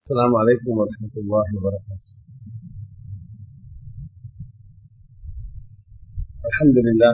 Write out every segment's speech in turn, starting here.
السلام عليكم ورحمة الله وبركاته الحمد لله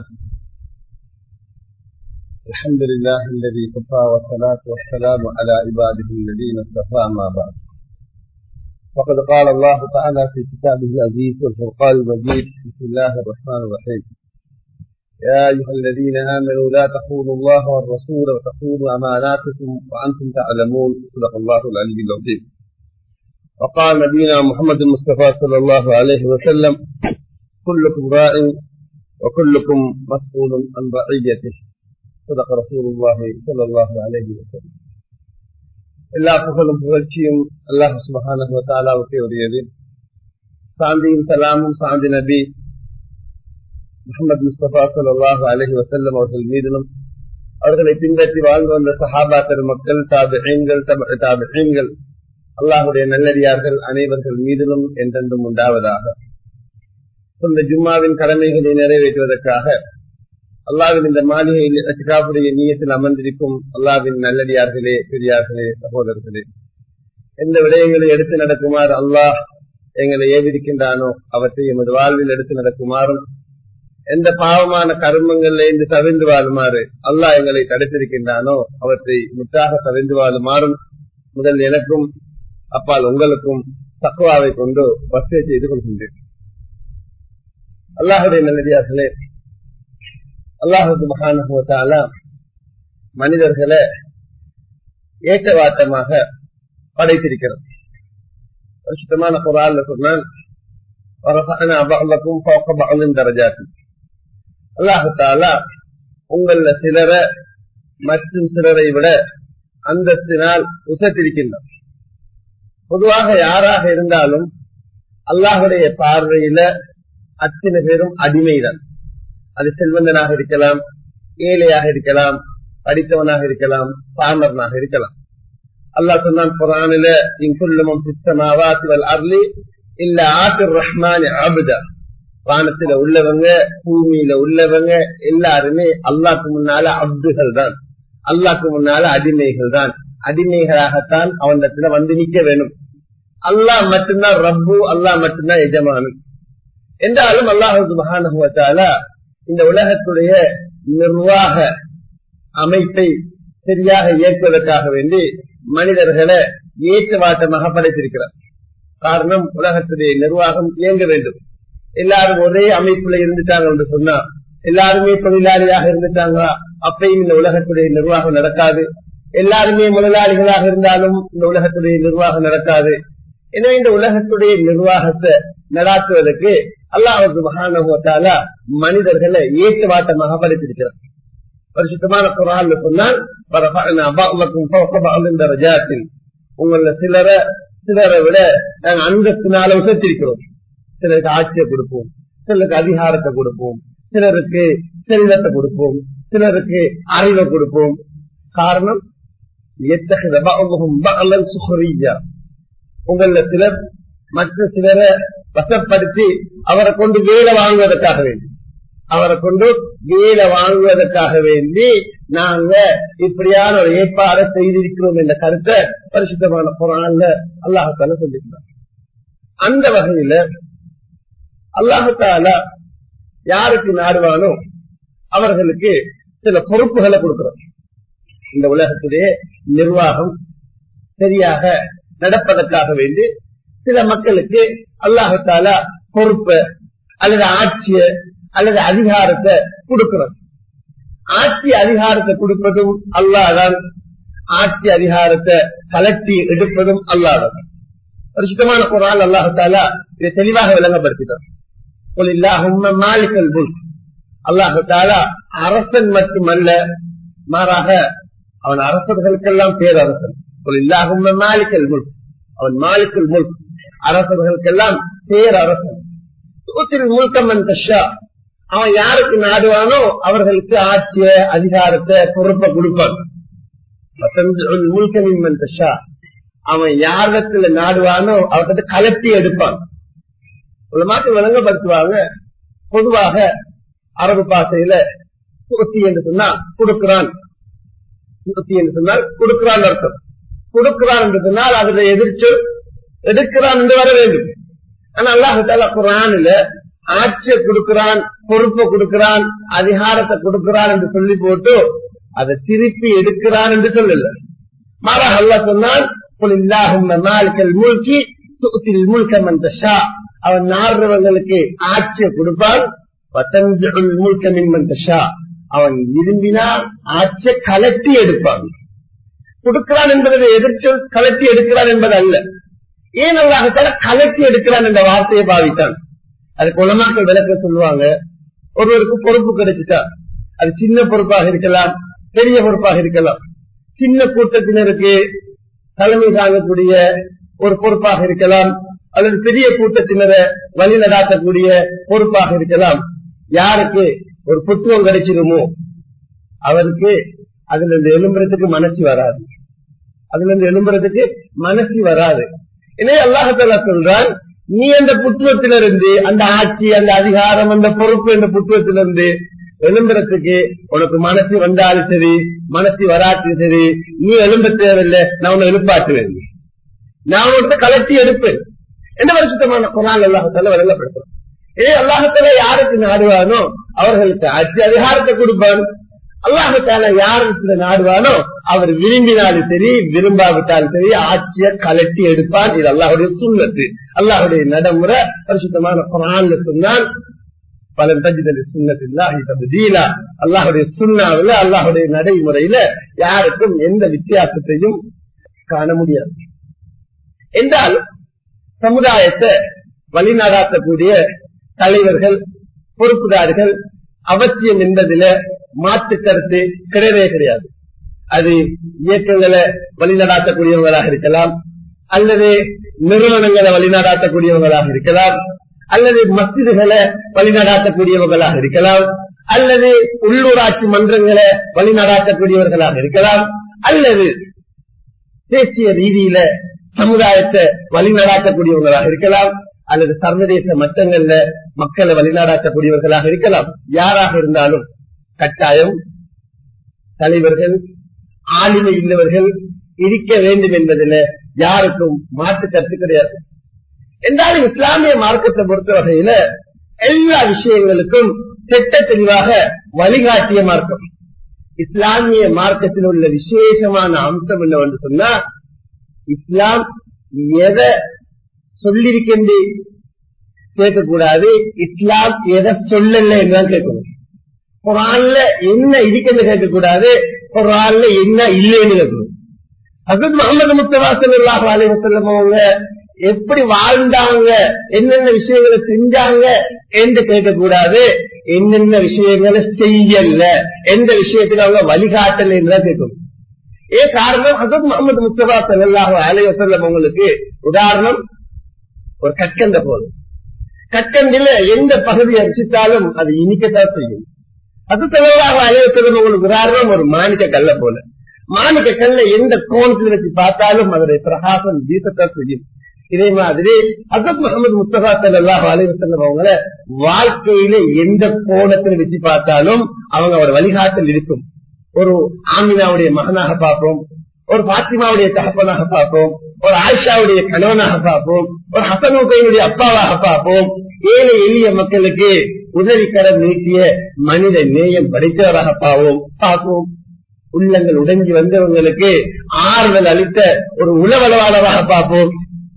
الحمد لله الذي كفى والصلاة والسلام على عباده الذين اصطفى ما بعد فقد قال الله تعالى في كتابه العزيز والفرقان المجيد بسم الله الرحمن الرحيم يا أيها الذين آمنوا لا تخونوا الله والرسول وتخونوا أماناتكم وأنتم تعلمون صدق الله العلي العظيم وقال نبينا محمد المصطفى صلى الله عليه وسلم كلكم راع وكلكم مسؤول عن رعيته صدق رسول الله صلى الله عليه وسلم எல்லா புகழும் புகழ்ச்சியும் அல்லாஹ் சுபஹானஹு தாலாவுக்கே உரியது சாந்தியும் சலாமும் சாந்தி நபி முகமது முஸ்தபா சல்லாஹு அலஹி வசல்லம் அவர்கள் மீதிலும் அவர்களை பின்பற்றி வாழ்ந்து வந்த சஹாபா பெருமக்கள் தாபிகள் தாபிகள் அல்லாஹுடைய நல்லடியார்கள் அனைவர்கள் மீதிலும் என்றென்றும் உண்டாவதாக இந்த ஜும்மாவின் கடமைகளை நிறைவேற்றுவதற்காக அல்லாவின் இந்த மாளிகையில் அச்சிகாவுடைய நீயத்தில் அமர்ந்திருக்கும் அல்லாவின் நல்லடியார்களே பெரியார்களே சகோதரர்களே எந்த விடயங்களை எடுத்து நடக்குமாறு அல்லாஹ் எங்களை ஏவிருக்கின்றானோ அவற்றை எமது வாழ்வில் எடுத்து நடக்குமாறும் எந்த பாவமான கர்மங்கள்ல இருந்து தவிர்ந்து வாழுமாறு அல்லாஹ் எங்களை தடுத்திருக்கின்றானோ அவற்றை முற்றாக தவிர்ந்து வாழுமாறும் முதல் எனக்கும் அப்பால் உங்களுக்கும் தக்குவாவை கொண்டு வசதி செய்து கொள்கின்றேன் அல்லாஹுடைய நல்லடியார்களே அல்லாஹு மகானுவத்தால மனிதர்களை ஏற்றவாட்டமாக படைத்திருக்கிறது சுத்தமான குரால் சொன்னால் அல்லாஹாலா உங்கள சிலரை மற்றும் சிலரை விட அந்தஸ்தினால் உசத்திருக்கின்றார் பொதுவாக யாராக இருந்தாலும் அல்லாஹுடைய பார்வையில அத்தனை பேரும் அடிமைதான் அது செல்வந்தனாக இருக்கலாம் ஏழையாக இருக்கலாம் படித்தவனாக இருக்கலாம் பாமரனாக இருக்கலாம் அல்லாஹ் சொன்னான் குரானில இங்குள்ளமும் சிஸ்டமாவாத்துவல் அர்லி இல்ல ஆசிர் ரஹ்மான் ஆபுதா வானத்துல உள்ளவங்க பூமியில உள்ளவங்க எல்லாருமே அல்லாக்கு முன்னால அப்துகள் தான் அல்லாக்கு முன்னால அடிமைகள் தான் அடிமைகளாகத்தான் அவனிடத்துல வந்து நிக்க வேணும் அல்லாஹ் மட்டும்தான் ரப்பு அல்லாஹ் மட்டும்தான் எஜமானன் என்றாலும் அல்லாஹு மகானுவத்தால இந்த உலகத்துடைய நிர்வாக அமைப்பை சரியாக இயக்குவதற்காக வேண்டி மனிதர்களை ஏற்றவாட்டமாக படைத்திருக்கிறார் காரணம் உலகத்துடைய நிர்வாகம் இயங்க வேண்டும் எல்லாரும் ஒரே அமைப்புல இருந்துட்டாங்க என்று சொன்னா எல்லாருமே தொழிலாளியாக இருந்துட்டாங்களா அப்பயும் இந்த உலகத்துடைய நிர்வாகம் நடக்காது எல்லாருமே முதலாளிகளாக இருந்தாலும் இந்த உலகத்துடைய நிர்வாகம் நடக்காது எனவே இந்த உலகத்துடைய நிர்வாகத்தை நடாத்துவதற்கு அல்லாஹு மகானவத்தால மனிதர்களை ஏற்றவாட்டமாக படைத்திருக்கிறார் பரிசுத்தமான குரான் சொன்னால் உங்கள சிலர சிலரை விட நாங்க அந்தத்தினால உசத்திருக்கிறோம் சிலருக்கு ஆட்சியை கொடுப்போம் சிலருக்கு அதிகாரத்தை கொடுப்போம் சிலருக்கு செல்வத்தை கொடுப்போம் சிலருக்கு அறிவை கொடுப்போம் காரணம் உங்கள சிலர் மற்ற சிலரை வசப்படுத்தி அவரை கொண்டு வேலை வாங்குவதற்காக வேண்டி அவரை கொண்டு வேலை வாங்குவதற்காக வேண்டி நாங்க இப்படியான ஒரு ஏற்பாடை செய்திருக்கிறோம் என்ற கருத்தை பரிசுத்தமான குரான்ல அல்லாஹால சொல்லியிருந்தார் அந்த வகையில அல்லாஹால யாருக்கு நாடுவானோ அவர்களுக்கு சில பொறுப்புகளை கொடுக்கிறோம் இந்த உலகத்துடைய நிர்வாகம் சரியாக நடப்பதற்காக வேண்டி சில மக்களுக்கு அல்லாஹால பொறுப்பை அல்லது ஆட்சிய அல்லது அதிகாரத்தை கொடுக்கிறோம் ஆட்சி அதிகாரத்தை கொடுப்பதும் அல்லாதான் ஆட்சி அதிகாரத்தை கலட்டி எடுப்பதும் அல்லாதான் ஒரு சுத்தமான குரால் அல்லாஹால இதை தெளிவாக விளங்கப்படுத்தினார் மாலிக்கல் புல் அல்லாஹால அரசன் மட்டுமல்ல மாறாக அவன் அரசர்களுக்கெல்லாம் பேரரசன் இல்லாஹும் மாலிக்கல் முல் அவன் மாலிக்கல் முல் அரசர்களுக்கெல்லாம் பேரரசன் முல்கமன் தஷா அவன் யாருக்கு நாடுவானோ அவர்களுக்கு ஆட்சிய அதிகாரத்தை பொறுப்பை கொடுப்பான் முல்கமின் தஷா அவன் யாரிடத்துல நாடுவானோ அவர்கிட்ட கலட்டி எடுப்பான் மாற்றி வழங்கப்படுத்துவாங்க பொதுவாக அரபு பாசையில சுத்தி என்று சொன்னா கொடுக்கிறான் சுத்தி என்று சொன்னால் கொடுக்கிறான் அர்த்தம் கொடுக்கிறான் என்று சொன்னால் அதுல எதிர்த்து எடுக்கிறான் என்று வர வேண்டும் ஆனா அல்லாஹால குரானில ஆட்சியை கொடுக்கிறான் பொறுப்பை கொடுக்கிறான் அதிகாரத்தை கொடுக்கிறான் என்று சொல்லி போட்டு அதை திருப்பி எடுக்கிறான் என்று சொல்லல மாறாக அல்லா சொன்னான் மூழ்கி அவன் நாடுறவங்களுக்கு ஆட்சியை கொடுப்பான் அவன் விரும்பினால் ஆட்சியை கலட்டி எடுப்பான் கொடுக்கிறான் என்பதை எதிர்ச்சொல் கலட்டி எடுக்கிறான் என்பது அல்ல ஏன் அல்லாஹால கலட்டி எடுக்கிறான் என்ற வார்த்தையை பாவித்தான் அது குளமாக்கள் விளக்க சொல்லுவாங்க ஒருவருக்கு பொறுப்பு கிடைச்சிட்டா அது சின்ன பொறுப்பாக இருக்கலாம் பெரிய பொறுப்பாக இருக்கலாம் சின்ன கூட்டத்தினருக்கு தலைமை தாங்கக்கூடிய ஒரு பொறுப்பாக இருக்கலாம் அல்லது பெரிய கூட்டத்தினரை வழி நடாத்தக்கூடிய பொறுப்பாக இருக்கலாம் யாருக்கு ஒரு புத்துவம் கிடைச்சிருமோ அவருக்கு அதுல இருந்து எழும்புறதுக்கு மனசு வராது அதுல இருந்து எழும்புறதுக்கு மனசு வராது எனவே அல்லாஹால சொல்றான் நீ அந்த புத்துவத்திலிருந்து அந்த ஆட்சி அந்த அதிகாரம் அந்த பொறுப்பு என்ற புத்துவத்திலிருந்து எழும்புறதுக்கு உனக்கு மனசு வந்தாலும் சரி மனசு வராட்டும் சரி நீ எழும்ப தேவையில்லை நான் உன்னை எழுப்பாட்டுவேன் நான் உனக்கு கலட்டி எடுப்பேன் எந்த வருஷத்தமான குரான் அல்லாஹத்தால விளங்கப்படுத்துறோம் ஏ அல்லாஹத்தால யாருக்கு நாடுவானோ அவர்களுக்கு ஆட்சி அதிகாரத்தை கொடுப்பான் அல்லாஹத்தால யாருக்கு நாடுவானோ அவர் விரும்பினாலும் சரி விரும்பாவிட்டாலும் சரி ஆட்சியை கலட்டி எடுப்பான் இது அல்லாஹுடைய சுண்ணத்து அல்லாஹுடைய நடைமுறை பரிசுத்தமான குரான் சொன்னால் பலன் தஜிதல் சுண்ணத்தில்லா அல்லாஹுடைய சுண்ணாவில் அல்லாஹுடைய நடைமுறையில யாருக்கும் எந்த வித்தியாசத்தையும் காண முடியாது என்றால் சமுதாயத்தை வழிநடாத்தக்கூடிய தலைவர்கள் பொறுப்புதார்கள் அவசியம் என்பதில மாற்று கருத்து கிடையவே கிடையாது அது இயக்கங்களை வழிநடாத்தக்கூடியவங்களாக இருக்கலாம் அல்லது நிறுவனங்களை வழிநடாத்தக்கூடியவங்களாக இருக்கலாம் அல்லது மசிதுகளை வழிநடாத்தக்கூடியவர்களாக இருக்கலாம் அல்லது உள்ளூராட்சி மன்றங்களை வழிநடாத்தக்கூடியவர்களாக இருக்கலாம் அல்லது தேசிய ரீதியில சமுதாயத்தை வழிநடாத்தக்கூடியவர்களாக இருக்கலாம் அல்லது சர்வதேச மட்டங்கள்ல மக்களை வழிநடாத்தக்கூடியவர்களாக இருக்கலாம் யாராக இருந்தாலும் கட்டாயம் தலைவர்கள் ஆளுமை இல்லவர்கள் இருக்க வேண்டும் என்பதில் யாருக்கும் மாற்று கருத்து கிடையாது என்றாலும் இஸ்லாமிய மார்க்கத்தை பொறுத்த வகையில எல்லா விஷயங்களுக்கும் திட்ட தெளிவாக வழிகாட்டிய மார்க்கம் இஸ்லாமிய மார்க்கத்தில் உள்ள விசேஷமான அம்சம் என்னவென்று சொன்னா இஸ்லாம் எதை சொல்லிருக்கின்ற கேட்கக்கூடாது இஸ்லாம் எதை சொல்லல என்றுதான் கேட்கணும் குரான்ல என்ன இருக்குன்னு கேட்கக்கூடாது குரான்ல என்ன இல்லைன்னு கேட்கணும் ஹசத் முகமது முஸ்தபா சல்லாஹ் அலி வசல்லம் அவங்க எப்படி வாழ்ந்தாங்க என்னென்ன விஷயங்களை செஞ்சாங்க என்று கேட்கக்கூடாது என்னென்ன விஷயங்களை செய்யல எந்த விஷயத்துல அவங்க வழிகாட்டல என்றுதான் கேட்கணும் ஏ காரணம் ஹசத் முகமது முஸ்தபா சல்லாஹ் அலி வசல்லம் உங்களுக்கு உதாரணம் ஒரு கற்கண்ட போதும் கற்கண்டில எந்த பகுதியை ருசித்தாலும் அது இனிக்கத்தான் செய்யும் அது தலைவராக அலைவசல்லம் உங்களுக்கு உதாரணம் ஒரு மாணிக்க கல்ல போல மாணிக்க கல்ல எந்த கோணத்தில் வச்சு பார்த்தாலும் அதனுடைய பிரகாசம் வீசத்தான் செய்யும் இதே மாதிரி அசத் முகமது முஸ்தபா சல்லாஹ் அலைவசல்லம் அவங்கள வாழ்க்கையில எந்த கோணத்தில் வச்சு பார்த்தாலும் அவங்க அவர் வழிகாட்டல் இருக்கும் ஒரு ஆமினாவுடைய மகனாக பார்ப்போம் ஒரு பாத்திமாவுடைய தகப்பனாக பார்ப்போம் ஒரு ஆயிஷாவுடைய கணவனாக பார்ப்போம் ஒரு ஹசனுடைய அப்பாவாக பார்ப்போம் ஏழை எளிய மக்களுக்கு உதவிக்கரம் நீட்டிய மனித நேயம் படைத்தவராக பாவோம் பார்ப்போம் உள்ளங்கள் உடைஞ்சி வந்தவங்களுக்கு ஆறுதல் அளித்த ஒரு உளவளவாளராக பார்ப்போம்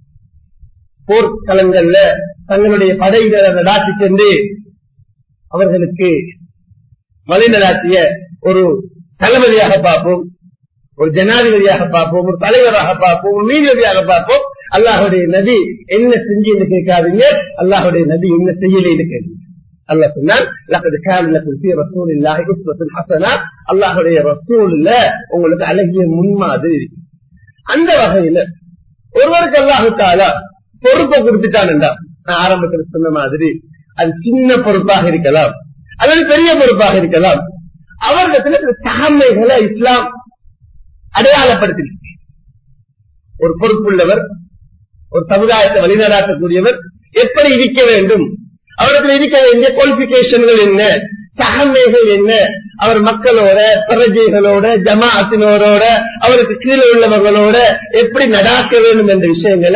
போர்க்களங்கள்ல தங்களுடைய படைகளை நடாத்தி சென்று அவர்களுக்கு வழிநடாத்திய ஒரு தளபதியாக பார்ப்போம் ஒரு ஜனாதிபதியாக பார்ப்போம் ஒரு தலைவராக பார்ப்போம் ஒரு நீதிபதியாக பார்ப்போம் அல்லாஹுடைய நதி என்ன செஞ்சு கேட்காதீங்க அல்லாஹுடைய நதி என்ன செய்யலைன்னு கேள்வி அல்லா சொன்னால் அல்லாஹுடைய ரசூல்ல உங்களுக்கு அழகிய முன்மாதிரி இருக்கு அந்த வகையில ஒருவருக்கு அல்லாஹுத்தால பொறுப்பை கொடுத்துட்டான்டா நான் ஆரம்பத்தில் சொன்ன மாதிரி அது சின்ன பொறுப்பாக இருக்கலாம் அல்லது பெரிய பொறுப்பாக இருக்கலாம் அவர்களிடத்துல சில தகமைகளை இஸ்லாம் அடையாளப்படுத்தி ஒரு பொறுப்புள்ளவர் ஒரு சமுதாயத்தை வழிநடாத்தக்கூடியவர் எப்படி இருக்க வேண்டும் அவருக்கு இருக்க வேண்டிய குவாலிபிகேஷன்கள் என்ன தகமைகள் என்ன அவர் மக்களோட பிரஜைகளோட ஜமாத்தினோரோட அவருக்கு கீழே உள்ளவர்களோட எப்படி நடாக்க வேண்டும் என்ற விஷயங்களை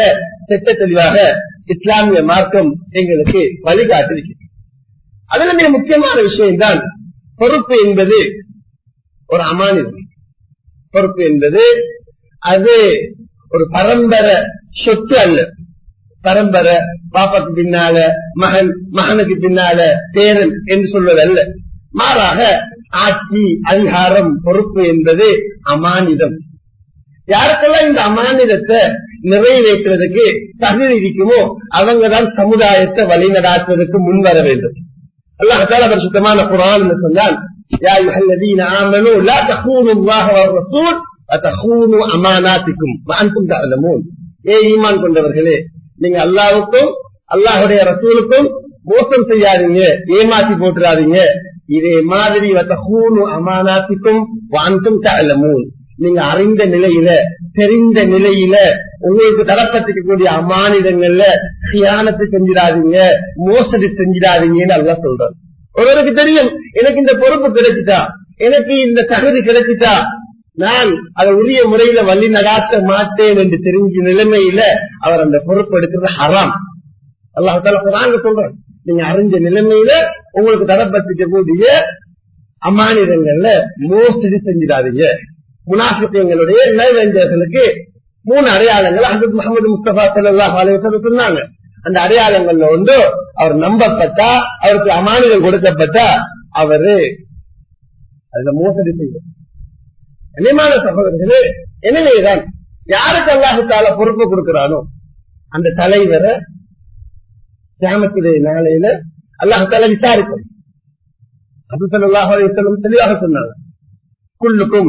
திட்ட தெளிவாக இஸ்லாமிய மார்க்கம் எங்களுக்கு வழிகாட்டிருக்கிறது அதுல மிக முக்கியமான விஷயம் தான் பொறுப்பு என்பது ஒரு அமானிதம் பொறுப்பு என்பது அது ஒரு பரம்பரை சொத்து அல்ல பரம்பரை பாப்பாக்கு பின்னால மகன் மகனுக்கு பின்னால பேரன் என்று சொல்வதல்ல மாறாக ஆட்சி அதிகாரம் பொறுப்பு என்பது அமானிதம் யாருக்கெல்லாம் இந்த அமானிதத்தை நிறைவேற்றுறதுக்கு தகுதி இருக்குமோ அவங்க தான் சமுதாயத்தை வழிநடாத்துவதற்கு முன் வர வேண்டும் அல்லாஹால பரிசுத்தமான குரான் சொன்னால் يا أيها الذين آمنوا لا تخونوا الله والرسول وتخونوا أماناتكم وأنتم تعلمون ஏ ஈமான் கொண்டவர்களே நீங்க அல்லாவுக்கும் அல்லாஹுடைய ரசூலுக்கும் மோசம் செய்யாதீங்க ஏமாத்தி போட்டுறாதீங்க இதே மாதிரி வத்தகூனு அமானாத்திக்கும் வான்கும் தலமூன் நீங்க அறிந்த நிலையில தெரிந்த நிலையில உங்களுக்கு தரப்பட்டிருக்கக்கூடிய அமானிதங்கள்ல சியானத்தை செஞ்சிடாதீங்க மோசடி செஞ்சிடாதீங்கன்னு அல்லா சொல்றாரு ஒருவருக்கு தெரியும் எனக்கு இந்த பொறுப்பு கிடைச்சிட்டா எனக்கு இந்த தகுதி கிடைச்சிட்டா நான் அதை உரிய முறையில வழி நடாத்த மாட்டேன் என்று தெரிஞ்ச நிலைமையில அவர் அந்த பொறுப்பு எடுக்கிறது ஹராம் அல்லாஹால குரான் சொல்றார் நீங்க அறிஞ்ச நிலைமையில உங்களுக்கு தரப்பட்டிருக்கக்கூடிய அமானிதங்கள்ல மோசடி செஞ்சிடாதீங்க முனாஃபிக்கங்களுடைய நைவேந்தியர்களுக்கு மூணு அடையாளங்கள் ஹசத் முகமது முஸ்தபா சல்லாஹ் அலைவசம் சொன்னாங்க அந்த அடையாளங்கள்ல ஒன்று அவர் நம்பப்பட்டா அவருக்கு அமானிதம் கொடுக்கப்பட்டா அவரு அதுல மோசடி செய்வார் கனிமான சகோதரர்களே எனவேதான் யாருக்கு அல்லாஹால பொறுப்பு கொடுக்கிறானோ அந்த தலைவரை கிராமத்துடைய நாளையில அல்லாஹால விசாரிக்கும் அது சொல்லாஹ் தெளிவாக சொன்னாங்க குள்ளுக்கும்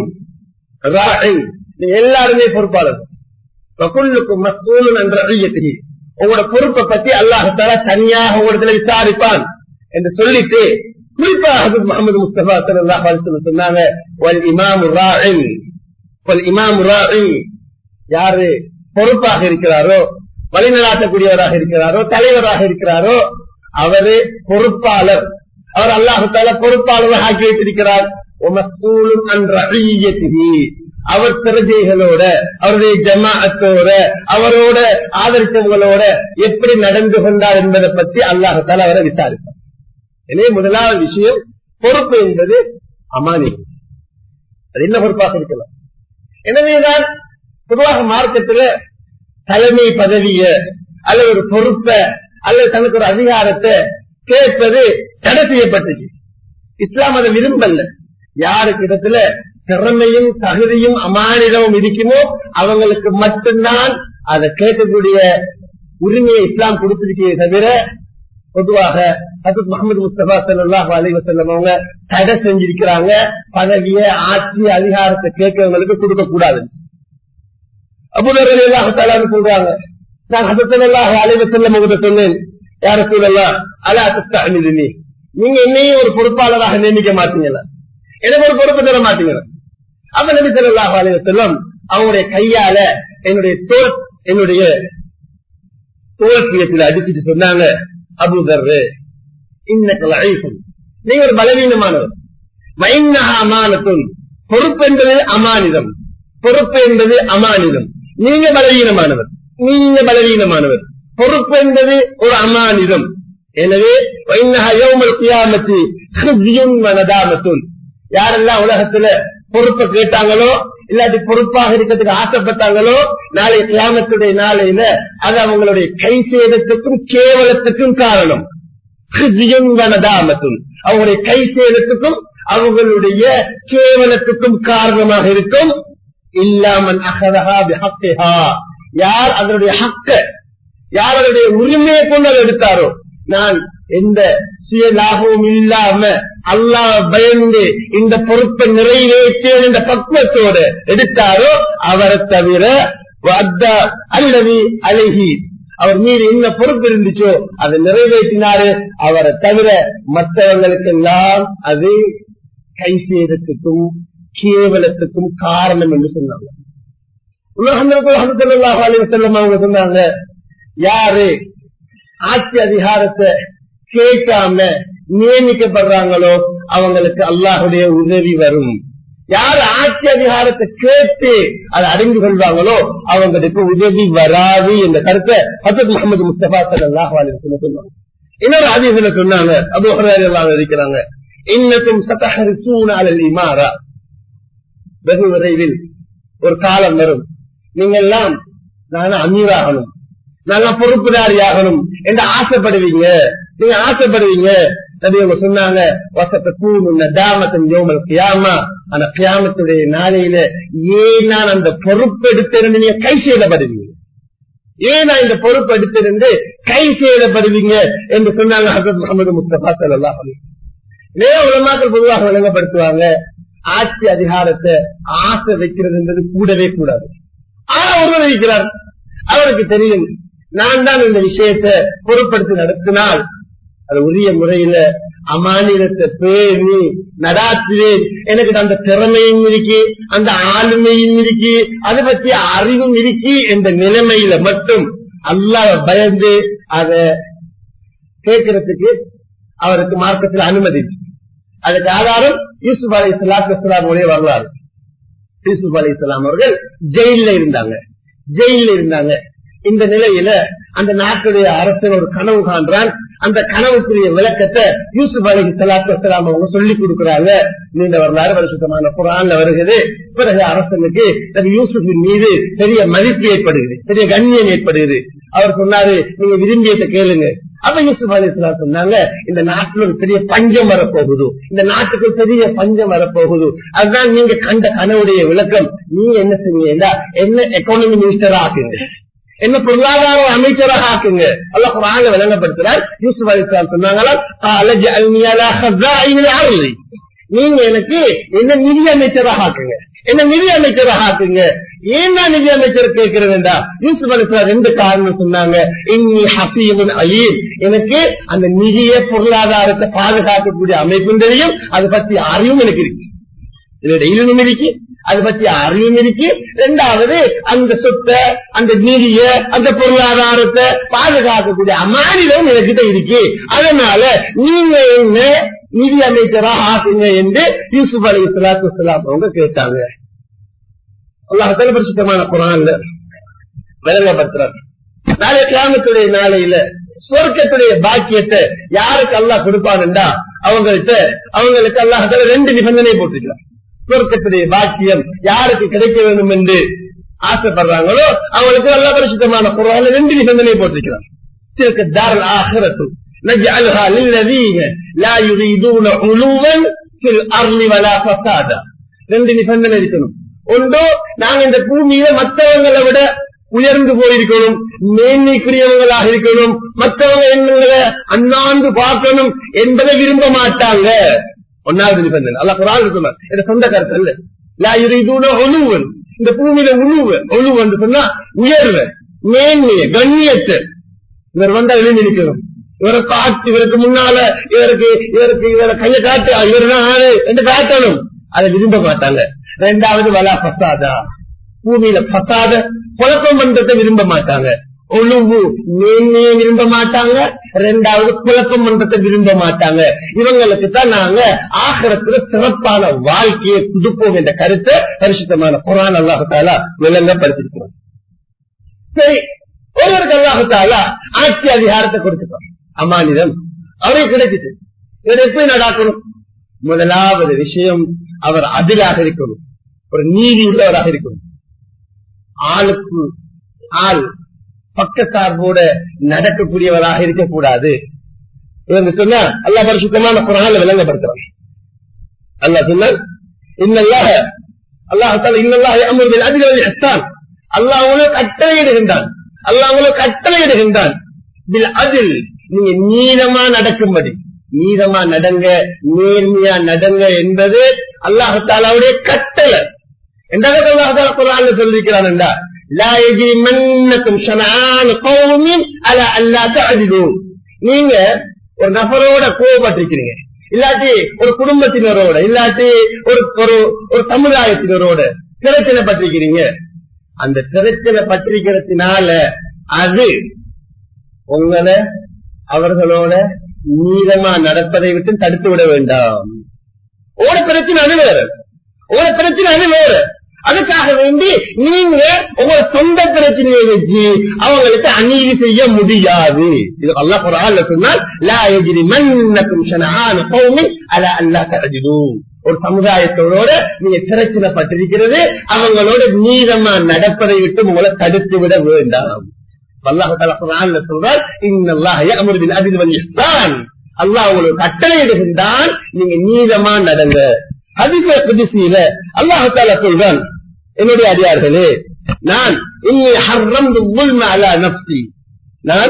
எல்லாருமே பொறுப்பாளர் குள்ளுக்கும் மசூலன் என்ற ஐயத்திரி உங்களோட பொறுப்பை பத்தி அல்லாஹால தனியாக உங்களிடத்துல விசாரிப்பான் என்று சொல்லிட்டு குறிப்பாக முகமது முஸ்தபா சல்லாஹ் சொன்னாங்க யாரு பொறுப்பாக இருக்கிறாரோ வழிநடாத்தக்கூடியவராக இருக்கிறாரோ தலைவராக இருக்கிறாரோ அவரு பொறுப்பாளர் அவர் அல்லாஹால பொறுப்பாளராக ஆக்கி வைத்திருக்கிறார் அவர் பிரஜைகளோட அவருடைய ஜமாஅத்தோட அவரோட ஆதரித்தவங்களோட எப்படி நடந்து கொண்டார் என்பதை பற்றி அல்லாஹால அவரை விசாரிப்பார் எனவே முதலாவது விஷயம் பொறுப்பு என்பது அமானி அது என்ன பொறுப்பாக இருக்கலாம் எனவேதான் பொதுவாக மார்க்கத்துல தலைமை பதவிய அல்லது ஒரு பொறுப்பை அல்லது தனக்கு ஒரு அதிகாரத்தை கேட்பது தடை செய்யப்பட்டுச்சு இஸ்லாம் அதை விரும்பல்ல யாருக்கு இடத்துல திறமையும் தகுதியும் அமானிதமும் இருக்குமோ அவங்களுக்கு மட்டும்தான் அதை கேட்கக்கூடிய உரிமையை இஸ்லாம் கொடுத்திருக்கே தவிர பொதுவாக ஹசத் முகமது முஸ்தபா சல்லாஹ் அலைவசல்லம் அவங்க தடை செஞ்சிருக்கிறாங்க பதவிய ஆட்சி அதிகாரத்தை கேட்கறவங்களுக்கு கொடுக்க கூடாது அபுதர் சொல்றாங்க நான் ஹசத்தல்லாஹ் அலைவசல்லம் உங்கள்கிட்ட சொன்னேன் யார சூழல்லாம் அலா அமிதினி நீங்க என்னையும் ஒரு பொறுப்பாளராக நியமிக்க மாட்டீங்களா எனக்கு ஒரு பொறுப்பு தர மாட்டீங்களா அப்ப நபி சொல்லாஹ் அலைவசல்லம் அவங்களுடைய கையால என்னுடைய தோல் என்னுடைய தோல் கியத்தில் அடிச்சுட்டு சொன்னாங்க அபுதர்ரு இன்னும் நீங்க ஒரு பலவீனமானவர் அமானத்தும் பொறுப்பு என்பது அமானிதம் பொறுப்பு என்பது அமானிதம் நீங்க பலவீனமானவர் நீங்க பலவீனமானவர் பொறுப்பு என்பது ஒரு அமானிதம் எனவே யாரெல்லாம் உலகத்துல பொறுப்பை கேட்டாங்களோ இல்லாட்டி பொறுப்பாக இருக்கிறதுக்கு ஆசைப்பட்டாங்களோ நாளை கிராமத்துடைய நாளையில அது அவங்களுடைய கை சேதத்துக்கும் கேவலத்துக்கும் காரணம் அவங்களுடைய கை சேதத்துக்கும் அவங்களுடைய கேவலத்துக்கும் காரணமாக இருக்கும் இல்லாமல் அகதகா யார் அதனுடைய ஹக்க யார் அதனுடைய உரிமையை கொண்டு அதை எடுத்தாரோ நான் எந்த சுய லாபமும் இல்லாம அல்லா பயந்து இந்த பொறுப்பை நிறைவேற்றிய இந்த பக்குவத்தோடு எடுத்தாரோ அவரை தவிர அல்லது அழகி அவர் மீது என்ன பொறுப்பு இருந்துச்சோ அதை நிறைவேற்றினாரு அவரை தவிர மற்றவங்களுக்கு எல்லாம் அது கை சேதத்துக்கும் கேவலத்துக்கும் காரணம் என்று சொன்னாங்க செல்லம் அவங்க சொன்னாங்க யாரு ஆட்சி அதிகாரத்தை கேட்காம நியமிக்கப்படுறாங்களோ அவங்களுக்கு அல்லாஹுடைய உதவி வரும் யார் ஆட்சி அதிகாரத்தை கேட்டு அதை அறிந்து கொள்வாங்களோ அவங்களுக்கு உதவி வராது என்ற கருத்தை ஹசத் முகமது முஸ்தபா சல்லாஹ் சொல்லுவாங்க இன்னொரு அதிசல சொன்னாங்க அபுஹரெல்லாம் இருக்கிறாங்க இன்னக்கும் சத்தஹரிசூன அலல் இமாரா வெகு விரைவில் ஒரு காலம் வரும் நீங்க எல்லாம் நாங்க அமீராகணும் நாங்க பொறுப்புதாரியாகணும் என்று ஆசைப்படுவீங்க நீங்க ஆசைப்படுவீங்க நபி அவங்க சொன்னாங்க வசத்த கூணு தாமத்தன் யோமல் கியாமா அந்த கியாமத்துடைய நாளையில ஏன் நான் அந்த பொறுப்பு எடுத்திருந்து நீங்க கை செய்யப்படுவீங்க ஏன் நான் இந்த பொறுப்பு எடுத்திருந்து கை செய்யப்படுவீங்க என்று சொன்னாங்க ஹசத் முகமது முஸ்தபா சல்லா நிறைய உலமாக்கள் பொதுவாக விளங்கப்படுத்துவாங்க ஆட்சி அதிகாரத்தை ஆசை வைக்கிறது என்பது கூடவே கூடாது ஆனா ஒருவர் இருக்கிறார் அவருக்கு தெரியும் நான் தான் இந்த விஷயத்தை பொருட்படுத்தி நடத்தினால் அது உரிய முறையில அமானிதத்தை பேணி நடாத்துவேன் எனக்கு அந்த திறமையும் இருக்கு அந்த ஆளுமையும் இருக்கு அதை பற்றி அறிவும் இருக்கு என்ற நிலைமையில மட்டும் அல்லாஹ் பயந்து அதை கேட்கறதுக்கு அவருக்கு மார்க்கத்தில் அனுமதி அதுக்கு ஆதாரம் யூசுப் அலி இஸ்லாம் உடைய வரலாறு யூசுப் அலி இஸ்லாம் அவர்கள் ஜெயில இருந்தாங்க ஜெயில இருந்தாங்க இந்த நிலையில அந்த நாட்டுடைய அரசன் ஒரு கனவு காண்றான் அந்த கனவுக்குரிய விளக்கத்தை யூசுப் அலி சலாத்து அவங்க சொல்லி கொடுக்கிறாங்க நீண்ட வரலாறு வருஷமான குரான்ல வருகிறது பிறகு அரசனுக்கு யூசுஃபின் மீது பெரிய மதிப்பு ஏற்படுகிறது பெரிய கண்ணியம் ஏற்படுகிறது அவர் சொன்னாரு நீங்க விரும்பியத்தை கேளுங்க அப்ப யூசுப் அலி சொன்னாங்க இந்த நாட்டுல ஒரு பெரிய பஞ்சம் வரப்போகுது இந்த நாட்டுக்கு பெரிய பஞ்சம் வரப்போகுது அதுதான் நீங்க கண்ட கனவுடைய விளக்கம் நீங்க என்ன செய்வீங்க என்ன எக்கானமி மினிஸ்டரா ஆக்குங்க என்ன பொருளாதார அமைச்சராக ஆக்குங்க அல்ல குரான விளங்கப்படுத்துறார் யூசுப் அலி சொன்னாங்களா நீங்க எனக்கு என்ன நிதி அமைச்சராக ஆக்குங்க என்ன நிதி அமைச்சராக ஆக்குங்க ஏன் நான் நிதி அமைச்சர் கேட்கிறேன்டா யூசுப் அலிஸ்லாம் ரெண்டு காரணம் சொன்னாங்க இன்னி ஹசீவன் அலீம் எனக்கு அந்த நிதிய பொருளாதாரத்தை பாதுகாக்கக்கூடிய அமைப்பும் தெரியும் அதை பத்தி அறிவும் எனக்கு இருக்கு இதோட இழுவும் இருக்கு அதை பத்தி அறிவும் இருக்கு ரெண்டாவது அந்த சொத்தை அந்த நிதிய அந்த பொருளாதாரத்தை பாதுகாக்கக்கூடிய அமானிதம் என்கிட்ட இருக்கு அதனால நீங்க என்ன நிதி அமைச்சராக ஆக்குங்க என்று யூசுப் அலி இஸ்லாத்து இஸ்லாம் அவங்க கேட்டாங்க அல்லாஹால பரிசுத்தமான குரான்ல விளங்கப்படுத்துறாங்க நாளை கிராமத்துடைய நாளையில சொர்க்கத்துடைய பாக்கியத்தை யாருக்கு அல்லாஹ் கொடுப்பான்டா அவங்கள்ட்ட அவங்களுக்கு அல்லாஹால ரெண்டு நிபந்தனை போட்டிருக்கிறார் சொர்க்கத்துடைய பாக்கியம் யாருக்கு கிடைக்க வேண்டும் என்று ஆசைப்படுறாங்களோ அவங்களுக்கு நல்ல பரிசுத்தமான குரான் ரெண்டு நிபந்தனை போட்டிருக்கிறார் تلك الدار الآخرة نجعلها للذين لا يريدون علوا في الأرض ولا فسادا ரெண்டு நிபந்தனை இருக்கணும் ஒன்று நாங்க இந்த பூமியில மற்றவங்களை விட உயர்ந்து போயிருக்கணும் மேன்மைக்குரியவங்களாக இருக்கணும் மற்றவங்க எங்களை அண்ணாந்து பார்க்கணும் என்பதை விரும்ப மாட்டாங்க ஒன்னாவது நிபந்தனை அல்ல குரான் சொன்னார் என் சொந்த கருத்து அல்ல லாயுரிதூன ஒழுவன் இந்த பூமியில உழுவு ஒழுவு என்று சொன்னா உயர்வு மேன்மைய கண்ணியத்தை இவர் வந்தா எழுந்து நிற்கணும் இவரை காட்டு இவருக்கு முன்னால இவருக்கு இவருக்கு இவரை கையை காட்டு இவர் தான் ஆளு என்று காட்டணும் அதை விரும்ப மாட்டாங்க ரெண்டாவது வலா பசாதா பூமியில பசாத குழப்பம் பண்றதை விரும்ப மாட்டாங்க ஒழுவு மேன்மையை விரும்ப மாட்டாங்க ரெண்டாவது குழப்பம் பண்றதை விரும்ப மாட்டாங்க இவங்களுக்கு தான் நாங்க ஆகரத்துல சிறப்பான வாழ்க்கையை கொடுப்போம் என்ற கருத்தை பரிசுத்தமான குரான் அல்லாஹால விளங்கப்படுத்திருக்கிறோம் சரி ஒருவருக்கு அல்லாஹால ஆட்சி அதிகாரத்தை கொடுத்துட்டோம் அமானிதம் அவருக்கு கிடைச்சிட்டு இவர் எப்படி நடக்கணும் முதலாவது விஷயம் அவர் அதிலாக இருக்கணும் ஒரு நீதி உள்ளவராக இருக்கணும் ஆளுக்கு ஆள் பக்கத்தார்போட நடக்கக்கூடியவராக இருக்கக்கூடாது இவங்க சொன்னா அல்லா பரிசுத்தமான குரான விளங்கப்படுத்துறான் அல்லா சொன்ன இன்னல்லாக அல்லாஹால இன்னல்லாக அமர்வில் அதில் எஸ்தான் அல்லாஹ் அவங்களுக்கு கட்டளையிடுகின்றான் அல்லாஹ் அவங்களுக்கு கட்டளையிடுகின்றான் இதில் அதில் நீங்க நீளமா நடக்கும்படி நீளமா நடங்க நேர்மையா நடங்க என்பது அல்லாஹாலாவுடைய கட்டளை எந்த அல்லாஹால குரான் சொல்லிருக்கிறான் என்றா لا يجرمنكم شنعان قوم على الا تعدلوا நீங்க ஒரு நபரோட கோவப்பட்டிருக்கிறீங்க இல்லாட்டி ஒரு குடும்பத்தினரோட இல்லாட்டி ஒரு ஒரு ஒரு சமுதாயத்தினரோட பிரச்சனை பட்டிருக்கிறீங்க அந்த பிரச்சனை பற்றிருக்கிறதுனால அது உங்களை அவர்களோட நீளமா நடப்பதை விட்டு தடுத்து விட வேண்டாம் ஒரு பிரச்சனை அது வேற உங்களோட பிரச்சனை அது வேறு அதுக்காக வேண்டி நீங்க உங்க சொந்த பிரச்சனையை வச்சு அவங்களுக்கு அநீதி செய்ய முடியாது இது அல்லா குரான்ல சொன்னால் லா யஜ்ரி மன்னக்கும் ஷனஆன கௌமின் அலா அல்லா தஅஜிது ஒரு சமுதாயத்தோட நீங்க பிரச்சனைப்பட்டிருக்கிறது அவங்களோட நீதமா நடப்பதை விட்டு உங்களை தடுத்து விட வேண்டாம் அல்லாஹ் தஆலா குர்ஆன்ல சொல்றார் இன்னல்லாஹ யஅமுரு பில் அத்லி வல் இஹ்சான் அல்லாஹ் உங்களுக்கு கட்டளை இடுகின்றான் நீங்க நீதமா நடங்க ஹதீஸ குதிசியில அல்லாஹ் தஆலா சொல்றான் என்னுடைய அடியார்களே நான் இன்னி ஹர்ரம்து ظلم على நஃப்ஸி நான்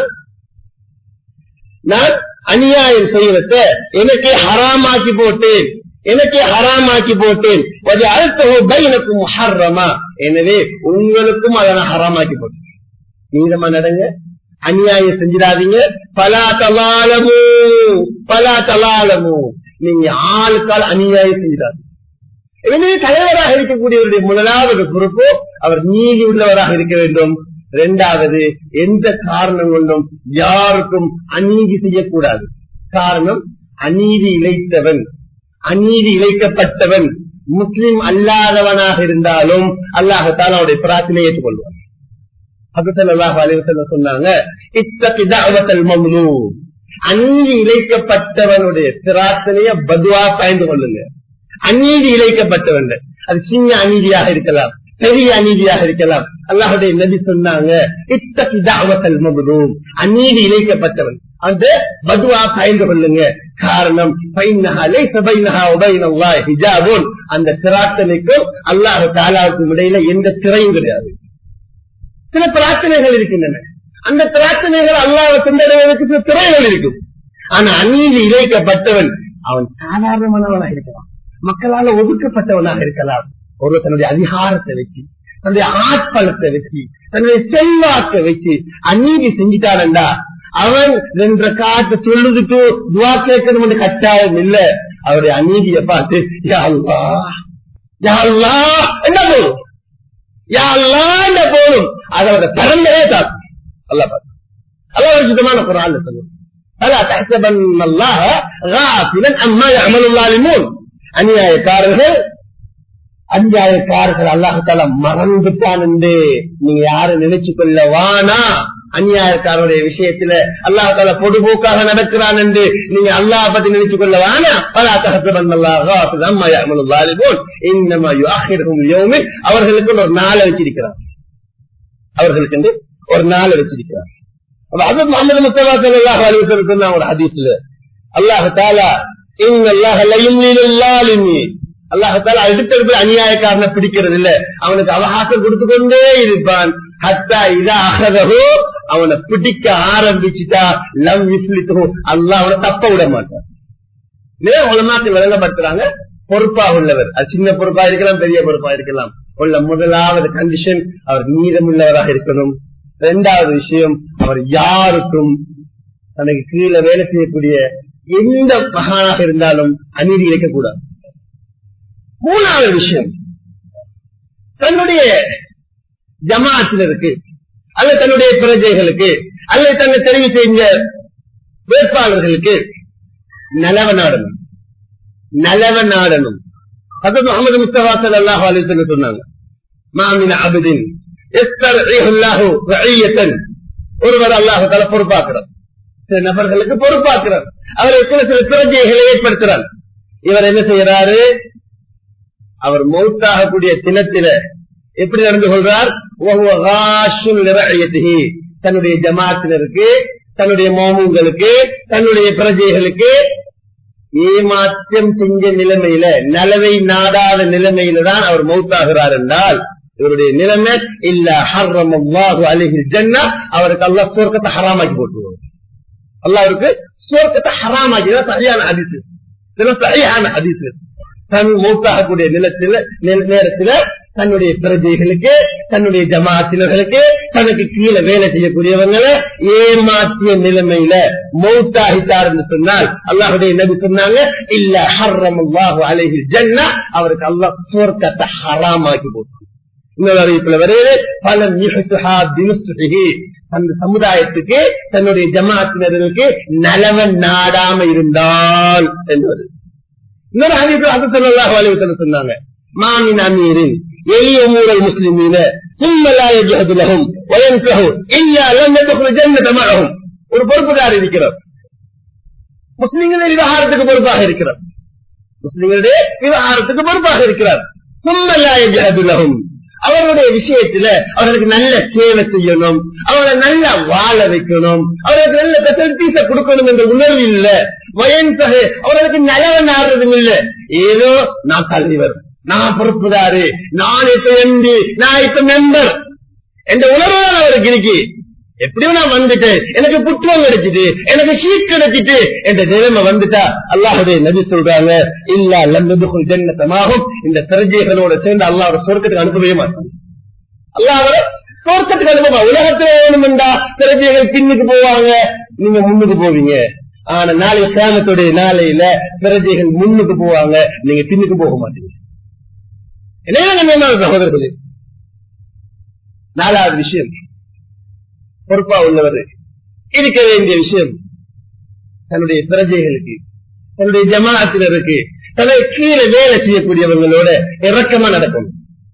நான் அநியாயம் செய்யறத எனக்கு ஹராமாக்கி போட்டேன் எனக்கு ஹராமாக்கி போட்டேன் அது அழுத்தவோ பைனக்கும் ஹர்ரமா எனவே உங்களுக்கும் அதை நான் ஹராமாக்கி போட்டேன் நீதமா நடங்க அநியாயம் செஞ்சிடாதீங்க பலா தலாலமு பலா தலாலமு நீங்க ஆளுக்கால் அநியாயம் செஞ்சிடாதீங்க எனவே தலைவராக இருக்கக்கூடியவருடைய முதலாவது பொறுப்பு அவர் நீதி உள்ளவராக இருக்க வேண்டும் இரண்டாவது எந்த காரணம் கொண்டும் யாருக்கும் அநீதி செய்யக்கூடாது காரணம் அநீதி இழைத்தவன் அநீதி இழைக்கப்பட்டவன் முஸ்லிம் அல்லாதவனாக இருந்தாலும் அல்லாஹத்தால் அவருடைய பிரார்த்தனை ஏற்றுக்கொள்வார் அல்லாஹ் அலிவசல்ல சொன்னாங்க இத்தகி தஅவத்தல் மம்லூம் அநீதி இழைக்கப்பட்டவனுடைய பிரார்த்தனைய பதுவா பயந்து கொள்ளுங்க அநீதி இழைக்கப்பட்டவன் அது சின்ன அநீதியாக இருக்கலாம் பெரிய அநீதியாக இருக்கலாம் அல்லாஹுடைய நபி சொன்னாங்க இத்தகி தஅவத்தல் மம்லூம் அநீதி இழைக்கப்பட்டவன் அந்த பதுவா பயந்து கொள்ளுங்க காரணம் பைனஹா லைஸ பைனஹா வ பைனல்லாஹி ஹிஜாபுன் அந்த பிரார்த்தனைக்கும் அல்லாஹ் தஆலாவுக்கும் இடையில எந்த திரையும் கிடையாது சில பிரார்த்தனைகள் இருக்கின்றன அந்த பிரார்த்தனைகள் அல்லாஹ் சென்றடைவதற்கு சில திரைகள் இருக்கும் ஆனா அநீதி இழைக்கப்பட்டவன் அவன் சாதாரணமானவனாக இருக்கலாம் மக்களால ஒதுக்கப்பட்டவனாக இருக்கலாம் ஒரு தன்னுடைய அதிகாரத்தை வச்சு தன்னுடைய ஆட்பலத்தை வச்சு தன்னுடைய செல்வாக்கை வச்சு அநீதி செஞ்சுட்டானண்டா அவன் ரெண்டு காட்டு சொல்லுதுக்கு துவா கேட்கணும் கட்டாயம் இல்ல அவருடைய அநீதியை பார்த்து யா அல்லாஹ், யா அல்லாஹ் என்ன போதும் யா அல்லாஹ் என்ன போதும் அதோட பரம்பரே தாக்கும் அல்லா பார்த்து அல்லாஹ் ஒரு சுத்தமான குரான் சொல்லுவோம் فلا تحسبن الله غافلا عما يعمل الظالمون அநியாயக்காரர்கள் அநியாயக்காரர்கள் அல்லாஹால மறந்துட்டான் என்று நீங்க யாரும் நினைச்சு கொள்ள வானா அநியாயக்காரருடைய விஷயத்துல அல்லாஹால பொதுபோக்காக நடக்கிறான் என்று நீங்க அல்லாஹ் பத்தி நினைச்சு கொள்ள வானா பலா தகசபன் அவர்களுக்கு ஒரு நாளை வச்சிருக்கிறார் அவர்களுக்கு என்று ஒரு நாளை வச்சிருக்கிறார் அப்ப அது முகமது முஸ்தபா சல்லாஹ் அலிவசம் சொன்ன ஒரு ஹதீஸ்ல அல்லாஹ் தாலா இங்க அல்லாஹ் லையுமிலுல்லாலிமி அல்லாஹால அடுத்தடுத்து அநியாயக்காரனை பிடிக்கிறது இல்ல அவனுக்கு அவகாசம் கொடுத்து கொண்டே இருப்பான் ஹத்தா இதா அகதோ அவனை பிடிக்க ஆரம்பிச்சுட்டா லம் விஸ்லித்தோ அல்லாஹ் அவனை தப்ப விட மாட்டான் நேரம் உலமாக்கு விளங்கப்படுத்துறாங்க பொறுப்பா உள்ளவர் அது சின்ன பொறுப்பா இருக்கலாம் பெரிய பொறுப்பா இருக்கலாம் உள்ள முதலாவது கண்டிஷன் அவர் மீதமுள்ளவராக இருக்கணும் இரண்டாவது விஷயம் அவர் யாருக்கும் தனக்கு கீழே வேலை செய்யக்கூடிய எந்த மகானாக இருந்தாலும் அநீதி இழைக்கக்கூடாது மூணாவது விஷயம் தன்னுடைய ஜமாத்தினருக்கு அல்லது தன்னுடைய பிரஜைகளுக்கு அல்லது தன்னை தெரிவு செஞ்ச வேட்பாளர்களுக்கு நலவ நாடணும் நலவ நாடணும் அது முகமது முஸ்தபா சல்லாஹ் அலிசன் சொன்னாங்க மாமின் அபுதின் ஒருவர் அல்லாஹு தலை பொறுப்பாக்குறார் சில நபர்களுக்கு பொறுப்பாக்குறார் அவருக்கு சில பிரஜைகளை ஏற்படுத்துறார் இவர் என்ன செய்யறாரு அவர் மௌத்தாகக்கூடிய தினத்தில எப்படி நடந்து கொள்றார் தன்னுடைய ஜமாத்தினருக்கு தன்னுடைய மோமுங்களுக்கு தன்னுடைய பிரஜைகளுக்கு ஏமாற்றம் செஞ்ச நிலைமையில நலவை நாடாத நிலைமையில தான் அவர் மௌத்தாகிறார் என்றால் இவருடைய நிலைமை இல்ல ஹர்ரம் அலிஹில் ஜன்னா அவருக்கு அல்லா சோர்க்கத்தை ஹராமாக்கி போட்டுருவார் அல்லாவுக்கு சோர்க்கத்தை ஹராமாக்கி சரியான ஹதீஸ் சரியான ஹதீஸ் தன் மூத்தாகக்கூடிய நிலத்தில நேரத்துல தன்னுடைய பிரஜைகளுக்கு தன்னுடைய ஜமாத்தினர்களுக்கு தனக்கு கீழே வேலை செய்யக்கூடியவங்களை ஏமாற்றிய நிலைமையில மௌத்தாகிட்டார் என்று சொன்னால் அல்லாஹுடைய நபி சொன்னாங்க இல்ல ஹர்ரம் அல்லாஹு அலைஹி ஜன்னா அவருக்கு அல்லாஹ் சோர்க்கத்தை ஹராமாக்கி போட்டு இன்னொரு அறிவிப்புல வருது பல அந்த சமுதாயத்துக்கு தன்னுடைய ஜமாத்தினர்களுக்கு நலவன் நாடாம இருந்தால் என்பது இன்னொரு அறிவிப்பு அது சொல்லாஹ் சொன்னாங்க மாமின் அமீரின் எளிய மூரல் முஸ்லிமீன ثم لا يجهد لهم وينفه إلا لم يدخل الجنة معهم ஒரு பொறுப்புதார் இருக்கிறார் முஸ்லிம்களின் விவகாரத்துக்கு பொறுப்பாக இருக்கிறார் முஸ்லிம்களுடைய விவகாரத்துக்கு பொறுப்பாக இருக்கிறார் ثم لا يجهد لهم அவர்களுடைய விஷயத்துல அவர்களுக்கு நல்ல சேவை செய்யணும் அவர்களை நல்லா வாழ வைக்கணும் அவர்களுக்கு நல்ல பெசலிட்டிஸ கொடுக்கணும் என்ற உணர்வு இல்ல வயன் தொகை அவர்களுக்கு நலவன் ஆடுறதும் இல்ல ஏதோ நான் தலைவர் நான் பொறுப்புதாரு நான் இப்ப எம்பி நான் இப்ப மெம்பர் என்ற உணர்வு தான் அவருக்கு இருக்கு எப்படியும் நான் வந்துட்டேன் எனக்கு புத்தகம் கிடைச்சிட்டு எனக்கு ஷீட் கிடைச்சிட்டு என்ற நிலைமை வந்துட்டா அல்லாஹுடைய நபி சொல்றாங்க இல்ல லம்பதுக்குள் ஜன்னத்தமாகும் இந்த பிரஜைகளோட சேர்ந்து அல்லாஹ் ஒரு சொர்க்கத்துக்கு அனுப்பவே மாட்டாங்க அல்லாஹ் அவரை சொர்க்கத்துக்கு அனுப்புவா உலகத்துல வேணுமெண்டா பிரஜைகள் பின்னுக்கு போவாங்க நீங்க முன்னுக்கு போவீங்க ஆனா நாளை சேமத்துடைய நாளையில பிரஜைகள் முன்னுக்கு போவாங்க நீங்க பின்னுக்கு போக மாட்டீங்க என்ன சகோதரர்களே நாலாவது விஷயம் பொறுப்பா உள்ளவர் இருக்க வேண்டிய விஷயம் தன்னுடைய பிரஜைகளுக்கு தன்னுடைய ஜமாத்தினருக்கு தன்னை கீழே வேலை செய்யக்கூடியவங்களோட இறக்கமா நடக்கணும்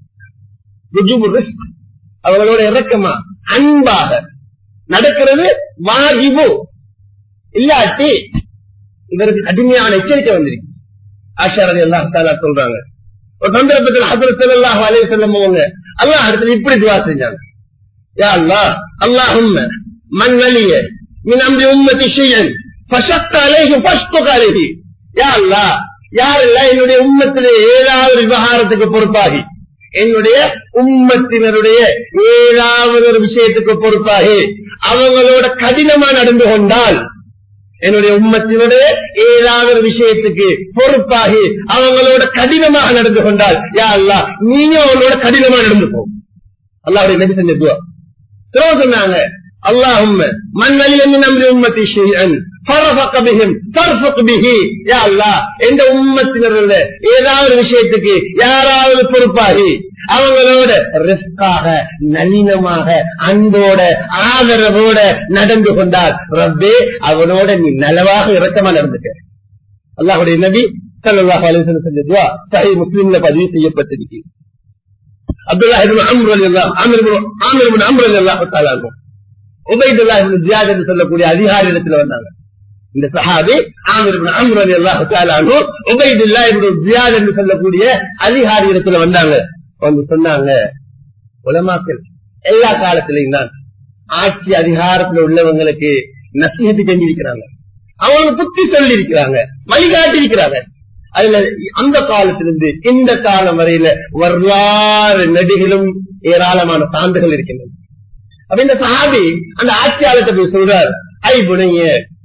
அவங்களோட இறக்கமா அன்பாக நடக்கிறது வாஜிபு இல்லாட்டி இவருக்கு கடுமையான எச்சரிக்கை வந்திருக்கு ஆஷாரதி அல்லா சொல்றாங்க ஒரு சந்தர்ப்பத்தில் ஹசரத் செல்லாஹ் அலைய செல்லும் போங்க அல்லாஹ் அடுத்தது இப்படி துவா செஞ்சாங்க يا الله اللهم من ولي من امر امتي شيئا فشق عليه فاشقق عليه يا الله யாரெல்லாம் என்னுடைய உம்மத்திலே ஏதாவது விவகாரத்துக்கு பொறுப்பாகி என்னுடைய உம்மத்தினருடைய ஏதாவது ஒரு விஷயத்துக்கு பொறுப்பாகி அவங்களோட கடினமா நடந்து கொண்டால் என்னுடைய உம்மத்தினுடைய ஏதாவது ஒரு விஷயத்துக்கு பொறுப்பாகி அவங்களோட கடினமாக நடந்து கொண்டால் யா அல்லா நீங்க அவங்களோட கடினமா நடந்து போ அல்லாவுடைய நபி செஞ்ச துவா சொன்னாங்க اللهم من ولي من امر امتي شيئا فرفق بهم فارفق به يا الله எந்த உம்மத்தினருடைய ஏதாவது விஷயத்துக்கு யாராவது பொறுப்பாகி அவங்களோட ரிஸ்காக நளினமாக அன்போட ஆதரவோட நடந்து கொண்டால் ரப்பே அவனோட நீ நலவாக இறக்கமா நடந்துக்க அல்லாஹுடைய நபி சல்லாஹ் அலிசன் செஞ்ச துவா சஹி முஸ்லிம்ல பதிவு செய்யப்பட்டிருக்கு அப்துல்லா இப்னு அம்ர் ரலியல்லாஹு ஆமிர் இப்னு ஆமிர் இப்னு அம்ர் ரலியல்லாஹு தஆலா அன்ஹு உபைதுல்லா இப்னு ஜியாத் என்று சொல்லக்கூடிய அதிகாரி இடத்துல வந்தாங்க இந்த சஹாபி ஆமிர் இப்னு அம்ர் ரலியல்லாஹு தஆலா அன்ஹு உபைதுல்லா இப்னு ஜியாத் என்று சொல்லக்கூடிய அதிகாரி இடத்துல வந்தாங்க வந்து சொன்னாங்க உலமாக்கள் எல்லா காலத்திலையும் தான் ஆட்சி அதிகாரத்துல உள்ளவங்களுக்கு நசீகத்து செஞ்சிருக்கிறாங்க அவங்களுக்கு புத்தி சொல்லி இருக்கிறாங்க வழிகாட்டி இருக்கிறாங்க அதுல அந்த காலத்திலிருந்து இந்த காலம் வரையில வரலாறு நடிகளும் ஏராளமான சான்றுகள் இருக்கின்றன அப்ப இந்த சஹாபி அந்த ஆட்சியாளத்தை போய் சொல்றார் ஐ புனைய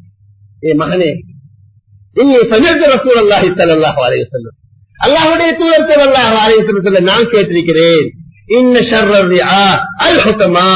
ஏ மகனே நீங்க சஜத்து ரசூல் அல்லாஹி சல்லாஹ் அலைய சொல்லும் அல்லாஹுடைய தூதர் சல்லாஹ் அலைய சொல்ல நான் கேட்டிருக்கிறேன் இன்ன ஷர்ரி அல் ஹுத்தமா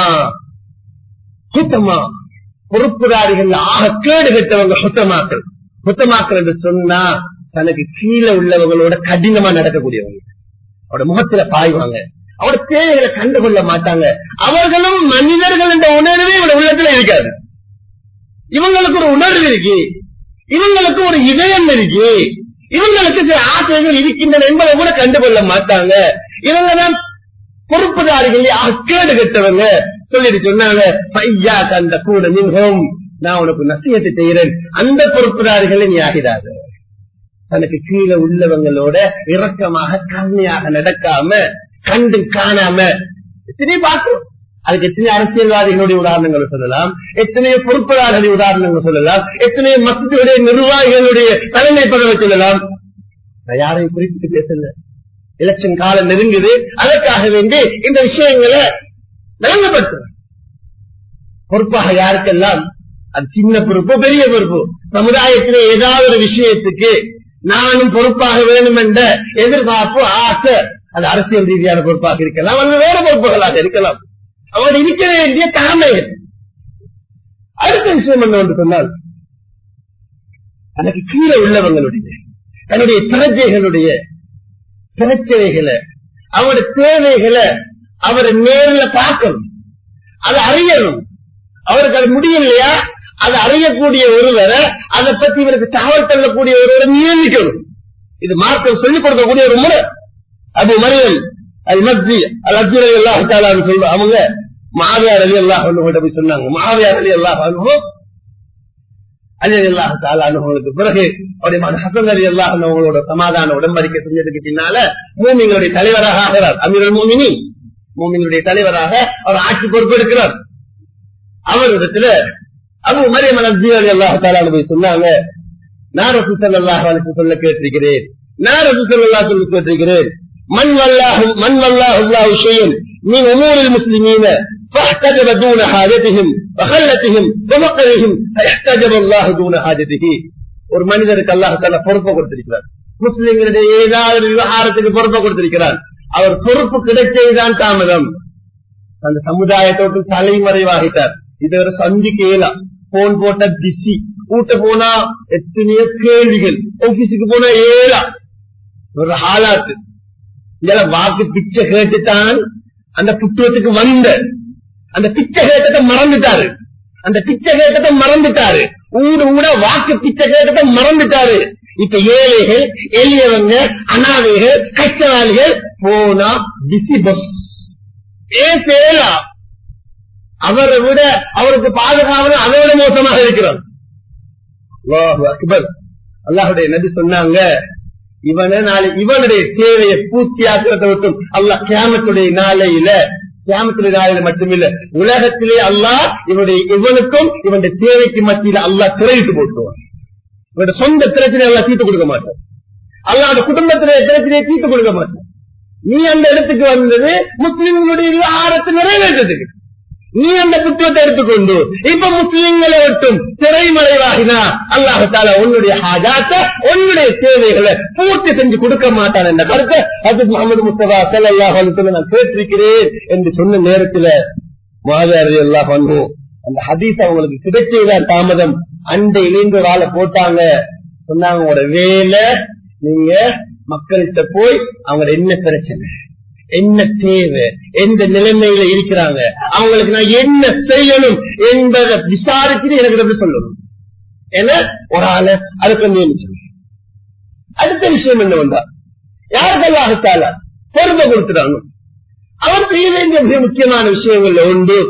ஹுத்தமா பொறுப்புதாரிகள் ஆக கேடு கட்டவங்க ஹுத்தமாக்கள் ஹுத்தமாக்கள் என்று சொன்னா தனக்கு கீழே உள்ளவங்களோட கடினமா நடக்கக்கூடியவங்க அவரோட முகத்துல பாய்வாங்க அவரோட தேவைகளை கண்டுகொள்ள மாட்டாங்க அவர்களும் மனிதர்கள் என்ற உணர்வே இவரோட உள்ளத்துல இருக்காது இவங்களுக்கு ஒரு உணர்வு இருக்கு இவங்களுக்கு ஒரு இதயம் இருக்கு இவங்களுக்கு சில ஆசைகள் இருக்கின்றன என்பதை கூட கண்டுகொள்ள மாட்டாங்க இவங்க தான் பொறுப்புதாரிகள் அக்கேடு கட்டவங்க சொல்லிட்டு சொன்னாங்க பையா கந்த கூட மிகவும் நான் உனக்கு நசியத்தை செய்கிறேன் அந்த பொறுப்புதாரிகளை நீ ஆகிறாத தனக்கு கீழே உள்ளவங்களோட இரக்கமாக கருணையாக நடக்காம கண்டு காணாம எத்தனை பார்க்கிறோம் அதுக்கு எத்தனை அரசியல்வாதிகளுடைய உதாரணங்கள் சொல்லலாம் எத்தனையோ பொறுப்பாளர்களுடைய உதாரணங்கள் சொல்லலாம் எத்தனையோ மக்களுடைய நிர்வாகிகளுடைய தலைமை பதவி சொல்லலாம் நான் யாரையும் குறிப்பிட்டு பேசல எலெக்ஷன் காலம் நெருங்குது அதற்காக வேண்டி இந்த விஷயங்களை விளங்கப்படுத்துறேன் பொறுப்பாக யாருக்கெல்லாம் அது சின்ன பொறுப்பு பெரிய பொறுப்பு சமுதாயத்திலே ஏதாவது ஒரு விஷயத்துக்கு நானும் பொறுப்பாக வேண்டும் என்ற எதிர்பார்ப்பு ஆசை அது அரசியல் ரீதியான பொறுப்பாக இருக்கலாம் அல்லது வேறு பொறுப்புகளாக இருக்கலாம் அவர் இருக்க வேண்டிய கடமை அடுத்த விஷயம் என்ன என்று சொன்னால் தனக்கு கீழே உள்ளவங்களுடைய தன்னுடைய பிரஜைகளுடைய பிரச்சனைகளை அவருடைய தேவைகளை அவரை நேரில் பார்க்கணும் அதை அறியணும் அவருக்கு அது முடியலையா அதை அறியக்கூடிய ஒருவரை அதை பத்தி இவருக்கு தகவல் தள்ளக்கூடிய ஒருவரை நியமிக்கணும் இது மார்க்கம் சொல்லிக் கொடுக்கக்கூடிய ஒரு முறை அபு மரியம் அல் மஸ்ஜி அல் அப்துல் அலி அல்லாஹ் தாலா சொல்ற அவங்க மாவியார் அலி அல்லாஹ் கிட்ட போய் சொன்னாங்க மாவியார் அலி அல்லாஹ் அனுபவம் அலி அல்லாஹ் தாலா அனுபவங்களுக்கு பிறகு அவருடைய மகன் ஹசன் அலி அல்லாஹ் அவங்களோட சமாதான உடன்படிக்கை செஞ்சதுக்கு பின்னால மூமிங்களுடைய தலைவராக ஆகிறார் அமீர் மூமினி மூமிங்களுடைய தலைவராக அவர் ஆட்சி பொறுப்பெடுக்கிறார் அவரிடத்துல அபு மரியம் அல் அப்துல் அலி அல்லாஹ் தாலா போய் சொன்னாங்க நான் ரசூ ஸல்லல்லாஹு அலைஹி வஸல்லம் சொல்ல கேட்டிருக்கிறேன் நான் ரசூ ஸல்லல்லாஹு அலைஹி வஸல்லம் கேட்டிருக்கிறேன் من والله من والله الله شيئا من امور المسلمين فاحتجب دون حاجتهم وخلتهم ومقرهم فاحتجب الله دون حاجته ஒரு மனிதருக்கு அல்லாஹ் தஆலா பொறுப்பை கொடுத்திருக்கிறார் முஸ்லிம்களுடைய ஏதாவது விவகாரத்துக்கு பொறுப்பை கொடுத்திருக்கிறார் அவர் பொறுப்பு கிடைச்சதுதான் தாமதம் அந்த சமுதாயத்தோட்டு தலைமறைவாகிட்டார் இதுவரை சந்திக்கலாம் போன் போட்ட பிஸி ஊட்ட போனா எத்தனையோ கேள்விகள் ஆபீஸுக்கு போனா ஏழா ஒரு ஹாலாத்து இதெல்லாம் வாக்கு பிச்சை கேட்டுத்தான் அந்த புத்துவத்துக்கு வந்த அந்த பிச்சை கேட்டத்தை மறந்துட்டாரு அந்த பிச்சை கேட்டத்தை மறந்துட்டாரு ஊடு ஊட வாக்கு பிச்சை கேட்டத்தை மறந்துட்டாரு இப்ப ஏழைகள் எளியவங்க அனாதைகள் கஷ்டவாளிகள் போனா பிசி பஸ் ஏ சேலா அவரை விட அவருக்கு பாதுகாவல் அதை விட மோசமாக இருக்கிறார் அல்லாஹு அக்பர் அல்லாஹுடைய நபி சொன்னாங்க இவனை நாளை இவனுடைய தேவையை பூர்த்தி ஆக்கிறத விட்டும் அல்லாஹ் கியாமத்துடைய நாளையில கியாமத்துடைய நாளையில மட்டுமில்ல உலகத்திலே அல்லாஹ் இவனுடைய இவனுக்கும் இவனுடைய தேவைக்கு மத்தியில அல்லாஹ் திரையிட்டு போட்டுவான் இவனுடைய சொந்த பிரச்சனை எல்லாம் தீர்த்து கொடுக்க மாட்டான் அல்லாத குடும்பத்திலே பிரச்சனையை தீர்த்து கொடுக்க மாட்டான் நீ அந்த இடத்துக்கு வந்தது முஸ்லிம்களுடைய விவகாரத்தை நிறைவேற்றதுக்கு நீ அந்த புத்தகத்தை எடுத்துக்கொண்டு இப்ப முஸ்லிம்களை விட்டும் திரைமறைவாகினா அல்லாஹால உன்னுடைய ஹாஜாத்த உன்னுடைய தேவைகளை பூர்த்தி செஞ்சு கொடுக்க மாட்டான் என்ற கருத்தை அது முகமது முஸ்தபா சல்லாஹ் நான் கேட்டிருக்கிறேன் என்று சொன்ன நேரத்துல மாதாரி எல்லாம் பண்ணும் அந்த ஹதீஸ் அவங்களுக்கு கிடைச்சதுதான் தாமதம் அண்டை இணைந்து ஒரு ஆளை போட்டாங்க சொன்னாங்க உங்களோட வேலை நீங்க மக்கள்கிட்ட போய் அவங்களோட என்ன பிரச்சனை என்ன தேவை எந்த நிலைமையில இருக்கிறாங்க அவங்களுக்கு நான் என்ன செய்யணும் என்பதை விசாரிச்சுட்டு எனக்கு எப்படி சொல்லணும் ஏன்னா ஒரு ஆளை அதுக்கு நியமிச்சணும் அடுத்த விஷயம் என்ன வந்தா யாருக்கெல்லாம் அகத்தால பொறுப்பை கொடுத்துட்டாங்க அவர் செய்ய வேண்டிய மிக முக்கியமான விஷயங்கள்ல உண்டு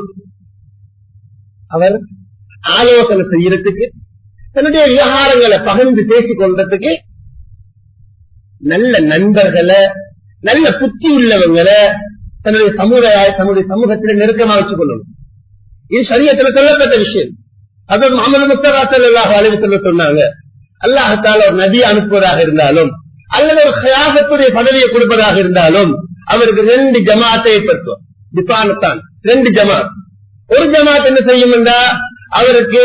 அவர் ஆலோசனை செய்யறதுக்கு தன்னுடைய விவகாரங்களை பகிர்ந்து பேசிக் கொள்றதுக்கு நல்ல நண்பர்களை நல்ல புத்தி உள்ளவங்களை தன்னுடைய சமுதாய தன்னுடைய சமூகத்தில நெருக்கமா வச்சுக் கொள்ளணும் இது சரியத்துல சொல்லப்பட்ட விஷயம் அது முகமது முஸ்தபா சல்லாஹ் அலைவு சொல்ல சொன்னாங்க அல்லாஹால ஒரு நதி அனுப்புவதாக இருந்தாலும் அல்லது ஒரு ஹயாசத்துடைய பதவியை கொடுப்பதாக இருந்தாலும் அவருக்கு ரெண்டு ஜமாத்தை ஏற்படுத்துவோம் திப்பானத்தான் ரெண்டு ஜமாத் ஒரு ஜமாத் என்ன செய்யும் என்றா அவருக்கு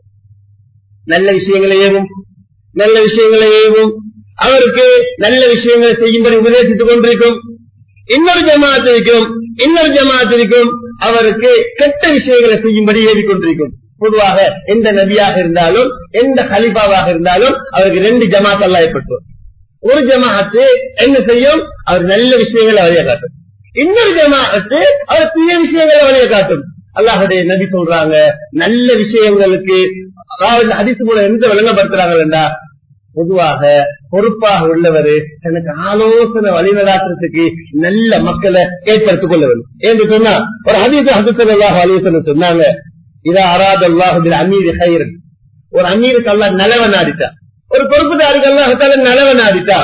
நல்ல விஷயங்களை ஏவும் நல்ல விஷயங்களை ஏவும் அவருக்கு நல்ல விஷயங்களை செய்யும்படி உபதேசித்துக் கொண்டிருக்கும் இன்னொரு ஜமாத்திற்கும் இன்னொரு ஜமாத்திற்கும் அவருக்கு கெட்ட விஷயங்களை செய்யும்படி ஏறிக்கொண்டிருக்கும் பொதுவாக எந்த நபியாக இருந்தாலும் எந்த ஹலிபாவாக இருந்தாலும் அவருக்கு ரெண்டு ஜமாத் எல்லாம் ஏற்பட்டோம் ஒரு ஜமாத்து என்ன செய்யும் அவர் நல்ல விஷயங்களை வழிய காட்டும் இன்னொரு ஜமாத்து அவர் தீய விஷயங்களை வழிய காட்டும் அல்லாஹுடைய நபி சொல்றாங்க நல்ல விஷயங்களுக்கு அதாவது ஹதிசு மூலம் எந்த விளங்கப்படுத்துறாங்கன்னா பொதுவாக பொறுப்பாக உள்ளவர் தனக்கு ஆலோசனை வழிநடாத்துறதுக்கு நல்ல மக்களை ஏற்படுத்திக் கொள்ள வேண்டும் என்று சொன்னா ஒரு ஹதீச ஹசத்தல்லாஹ் ஆலோசனை சொன்னாங்க இதா அராத் அல்லாஹுபில் அமீர் ஹைரன் ஒரு அமீருக்கு அல்லா நலவ நாடிட்டா ஒரு பொறுப்புதாருக்கு அல்லாஹால நலவ நாடிட்டா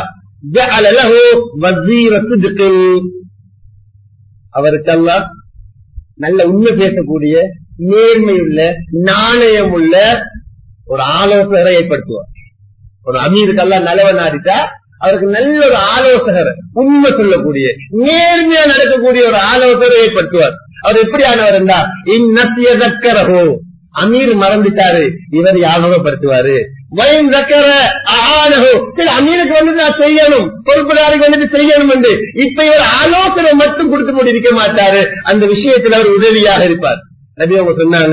அவருக்கெல்லாம் நல்ல உண்மை பேசக்கூடிய நேர்மையுள்ள நாணயம் உள்ள ஒரு ஆலோசகரை ஏற்படுத்துவார் ஒரு அமீருக்கெல்லாம் நல்லவ நாடிட்டா அவருக்கு நல்ல ஒரு ஆலோசகர் உண்மை சொல்லக்கூடிய நேர்மையா நடக்கக்கூடிய ஒரு ஆலோசகரை ஏற்படுத்துவார் அவர் எப்படியானவர் இருந்தா இந்நசிய தக்கரகோ அமீர் மறந்துட்டாரு இவர் ஞாபகப்படுத்துவாரு வயம் தக்கர ஆனகோ சரி அமீருக்கு வந்து நான் செய்யணும் பொறுப்புதாருக்கு வந்துட்டு செய்யணும் என்று இப்ப இவர் ஆலோசனை மட்டும் கொடுத்து கொண்டு இருக்க மாட்டாரு அந்த விஷயத்தில் அவர் உதவியாக இருப்பார் நபி அவங்க சொன்னாங்க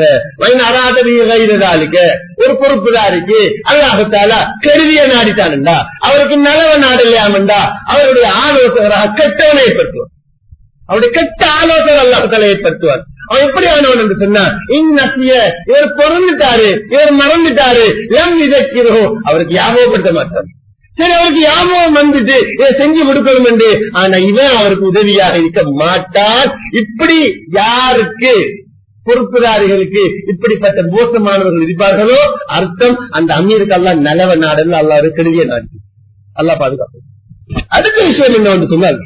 ஒரு பொறுப்புதாரிக்கு அல்லாஹால கருவிய நாடித்தானுண்டா அவருக்கு நலவ நாடலையாமண்டா அவருடைய ஆலோசகராக கெட்டவனை ஏற்படுத்துவார் அவருடைய கெட்ட ஆலோசகர் அல்லாஹால ஏற்படுத்துவார் அவன் எப்படி ஆனவன் என்று சொன்னா இந்நசிய இவர் பொருந்துட்டாரு இவர் மறந்துட்டாரு எம் இதற்கிறோ அவருக்கு ஞாபகப்படுத்த மாட்டார் சரி அவருக்கு ஞாபகம் வந்துட்டு இதை செஞ்சு கொடுக்கணும் என்று ஆனா இவன் அவருக்கு உதவியாக இருக்க மாட்டான் இப்படி யாருக்கு பொறுப்புதாரிகளுக்கு இப்படிப்பட்ட மோசமானவர்கள் இருப்பார்களோ அர்த்தம் அந்த அமீருக்கு அல்லா நலவ நாடல்ல அல்லா கெடுதிய நாடு அல்லா பாதுகாப்பு அடுத்த விஷயம் என்ன வந்து சொன்னால்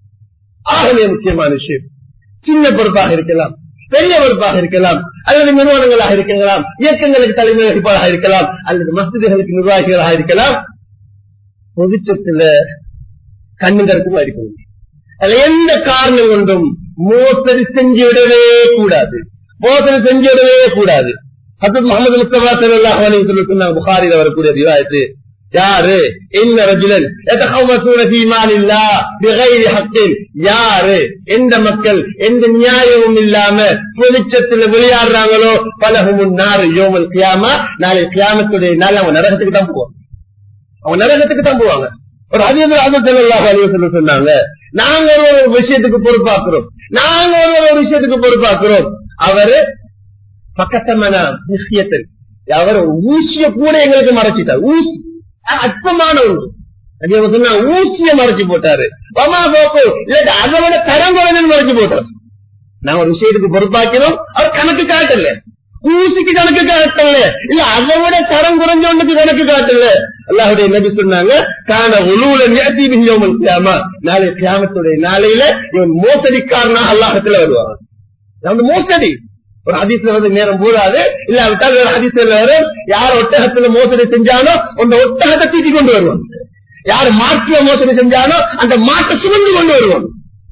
ஆகவே முக்கியமான விஷயம் சின்ன பொறுப்பாக இருக்கலாம் பெரிய பொறுப்பாக இருக்கலாம் அல்லது நிறுவனங்களாக இருக்கலாம் இயக்கங்களுக்கு தலைமை வகிப்பாளராக இருக்கலாம் அல்லது மசிதிகளுக்கு நிர்வாகிகளாக இருக்கலாம் பொதுச்சத்துல கண்ணுங்கருக்கும் இருக்கணும் அதுல எந்த காரணம் கொண்டும் மோசடி செஞ்சு விடவே கூடாது மோசடி செஞ்சு விடவே கூடாது ஹசத் முகமது முஸ்தபா சல்லாஹ் அலி சொன்னாங்க புகாரில் வரக்கூடிய ரிவாயத்து யாரு என்ன ரஜுலன் يتخوفون في مال الله بغير حق யாரு எந்த மக்கள் எந்த நியாயமும் இல்லாம வெளிச்சத்துல விளையாடுறாங்களோ பலகும் நாறு யோமல் கியாமா நாளை கியாமத்துடைய நாள் அவங்க நரகத்துக்கு தான் போவாங்க அவங்க நரகத்துக்கு தான் போவாங்க ஒரு அதிபர் அதல்லாஹ் அலுவலம் சொன்னாங்க நாங்க ஒரு ஒரு விஷயத்துக்கு பொறுப்பாக்குறோம் நாங்க ஒரு ஒரு விஷயத்துக்கு பொறுப்பாக்குறோம் அவரு பக்கத்தமான விஷயத்தில் அவர் ஊசிய கூட எங்களுக்கு மறைச்சிட்டார் ஊசி அற்பமான ஒன்று அது அவங்க சொன்னாங்க ஊசிய மறைச்சு போட்டாரு வமா போக்கு இல்லாட்டி அதை விட தரம் குறைஞ்சு மறைச்சு போட்டார் நாங்க ஒரு விஷயத்துக்கு பொறுப்பாக்கிறோம் அவர் கணக்கு காட்டல ஊசிக்கு கணக்கு காட்டல இல்ல அதை விட தரம் குறைஞ்சவனுக்கு கணக்கு காட்டல அல்லாஹுடைய நபி சொன்னாங்க காண உழுவுல நேர்த்தி மிகவும் கியாமா நாளை கியாமத்துடைய நாளையில இவன் மோசடிக்காரனாக அல்லாஹத்துல வருவாங்க அந்த மோசடி ஒரு அதிசல வந்து நேரம் போடாது இல்ல விட்டால் ஒரு அதிசல வரும் யார் ஒட்டகத்துல மோசடி செஞ்சானோ அந்த ஒட்டகத்தை தீட்டி கொண்டு வருவாங்க யார் மாற்றிய மோசடி செஞ்சானோ அந்த மாட்டை சுமந்து கொண்டு வருவாங்க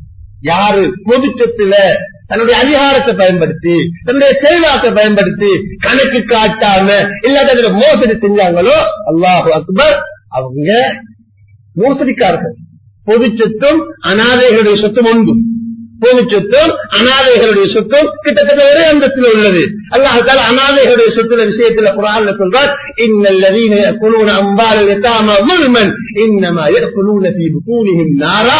யாரு பொதுச்சத்துல தன்னுடைய அதிகாரத்தை பயன்படுத்தி தன்னுடைய செல்வாக்கை பயன்படுத்தி கணக்கு காட்டாம இல்லாத அதுல மோசடி செஞ்சாங்களோ அல்லாஹு அக்பர் அவங்க மோசடிக்காரர்கள் பொது சொத்தும் அனாதைகளுடைய சொத்தும் ஒன்று பொது சொத்தும் அனாதைகளுடைய சொத்தும் கிட்டத்தட்ட ஒரே அந்தத்தில் உள்ளது அல்லாஹால அனாதைகளுடைய சொத்துல விஷயத்துல குரான்ல சொல்றார் இன்னல்லதீன குழுவன அம்பால் எத்தாம முல்மன் இன்னமா குழுவன கூலியும் நாரா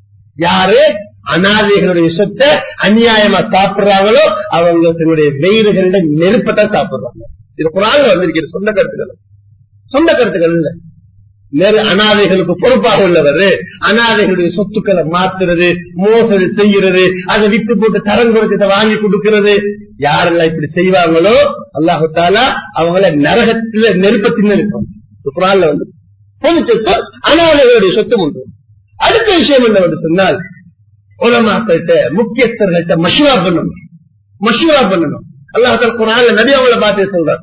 யாரு அனாதைகளுடைய சொத்தை அநியாயமா சாப்பிடுறாங்களோ அவங்க தன்னுடைய வெயில்கள நெருப்பத்தான் சாப்பிடுறாங்க இது குரான்ல வந்திருக்கிற சொந்த கருத்துக்கள் சொந்த கருத்துக்கள் இல்ல நெரு அனாதைகளுக்கு பொறுப்பாக உள்ளவர் அனாதைகளுடைய சொத்துக்களை மாத்துறது மோசடி செய்கிறது அதை வித்து போட்டு தரம் குறைச்சத்தை வாங்கி கொடுக்கிறது யாரெல்லாம் இப்படி செய்வாங்களோ அல்லாஹு தாலா அவங்கள நரகத்துல நெருப்பத்தின் இருக்கும் குரான்ல வந்து பொது சொத்து அனாதைகளுடைய சொத்து உண்டு அடுத்த விஷயம் என்ன சொன்னால் உலமாக்கிட்ட முக்கியஸ்தர்கள்ட்ட மஷூரா பண்ணணும் மஷூரா பண்ணணும் அல்லாஹால குரான்ல நபி அவங்கள பார்த்து சொல்றார்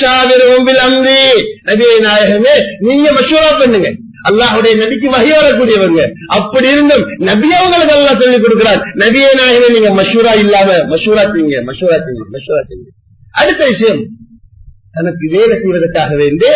நபியை நாயகமே நீங்க மஷூரா பண்ணுங்க அல்லாஹுடைய நபிக்கு வகை வரக்கூடியவங்க அப்படி இருந்தும் நபி அவங்களுக்கு எல்லாம் சொல்லிக் கொடுக்கிறார் நபியை நாயகமே நீங்க மஷூரா இல்லாம மஷூரா செய்யுங்க மஷூரா செய்யுங்க மஷூரா செய்யுங்க அடுத்த விஷயம் தனக்கு வேலை செய்வதற்காக வேண்டி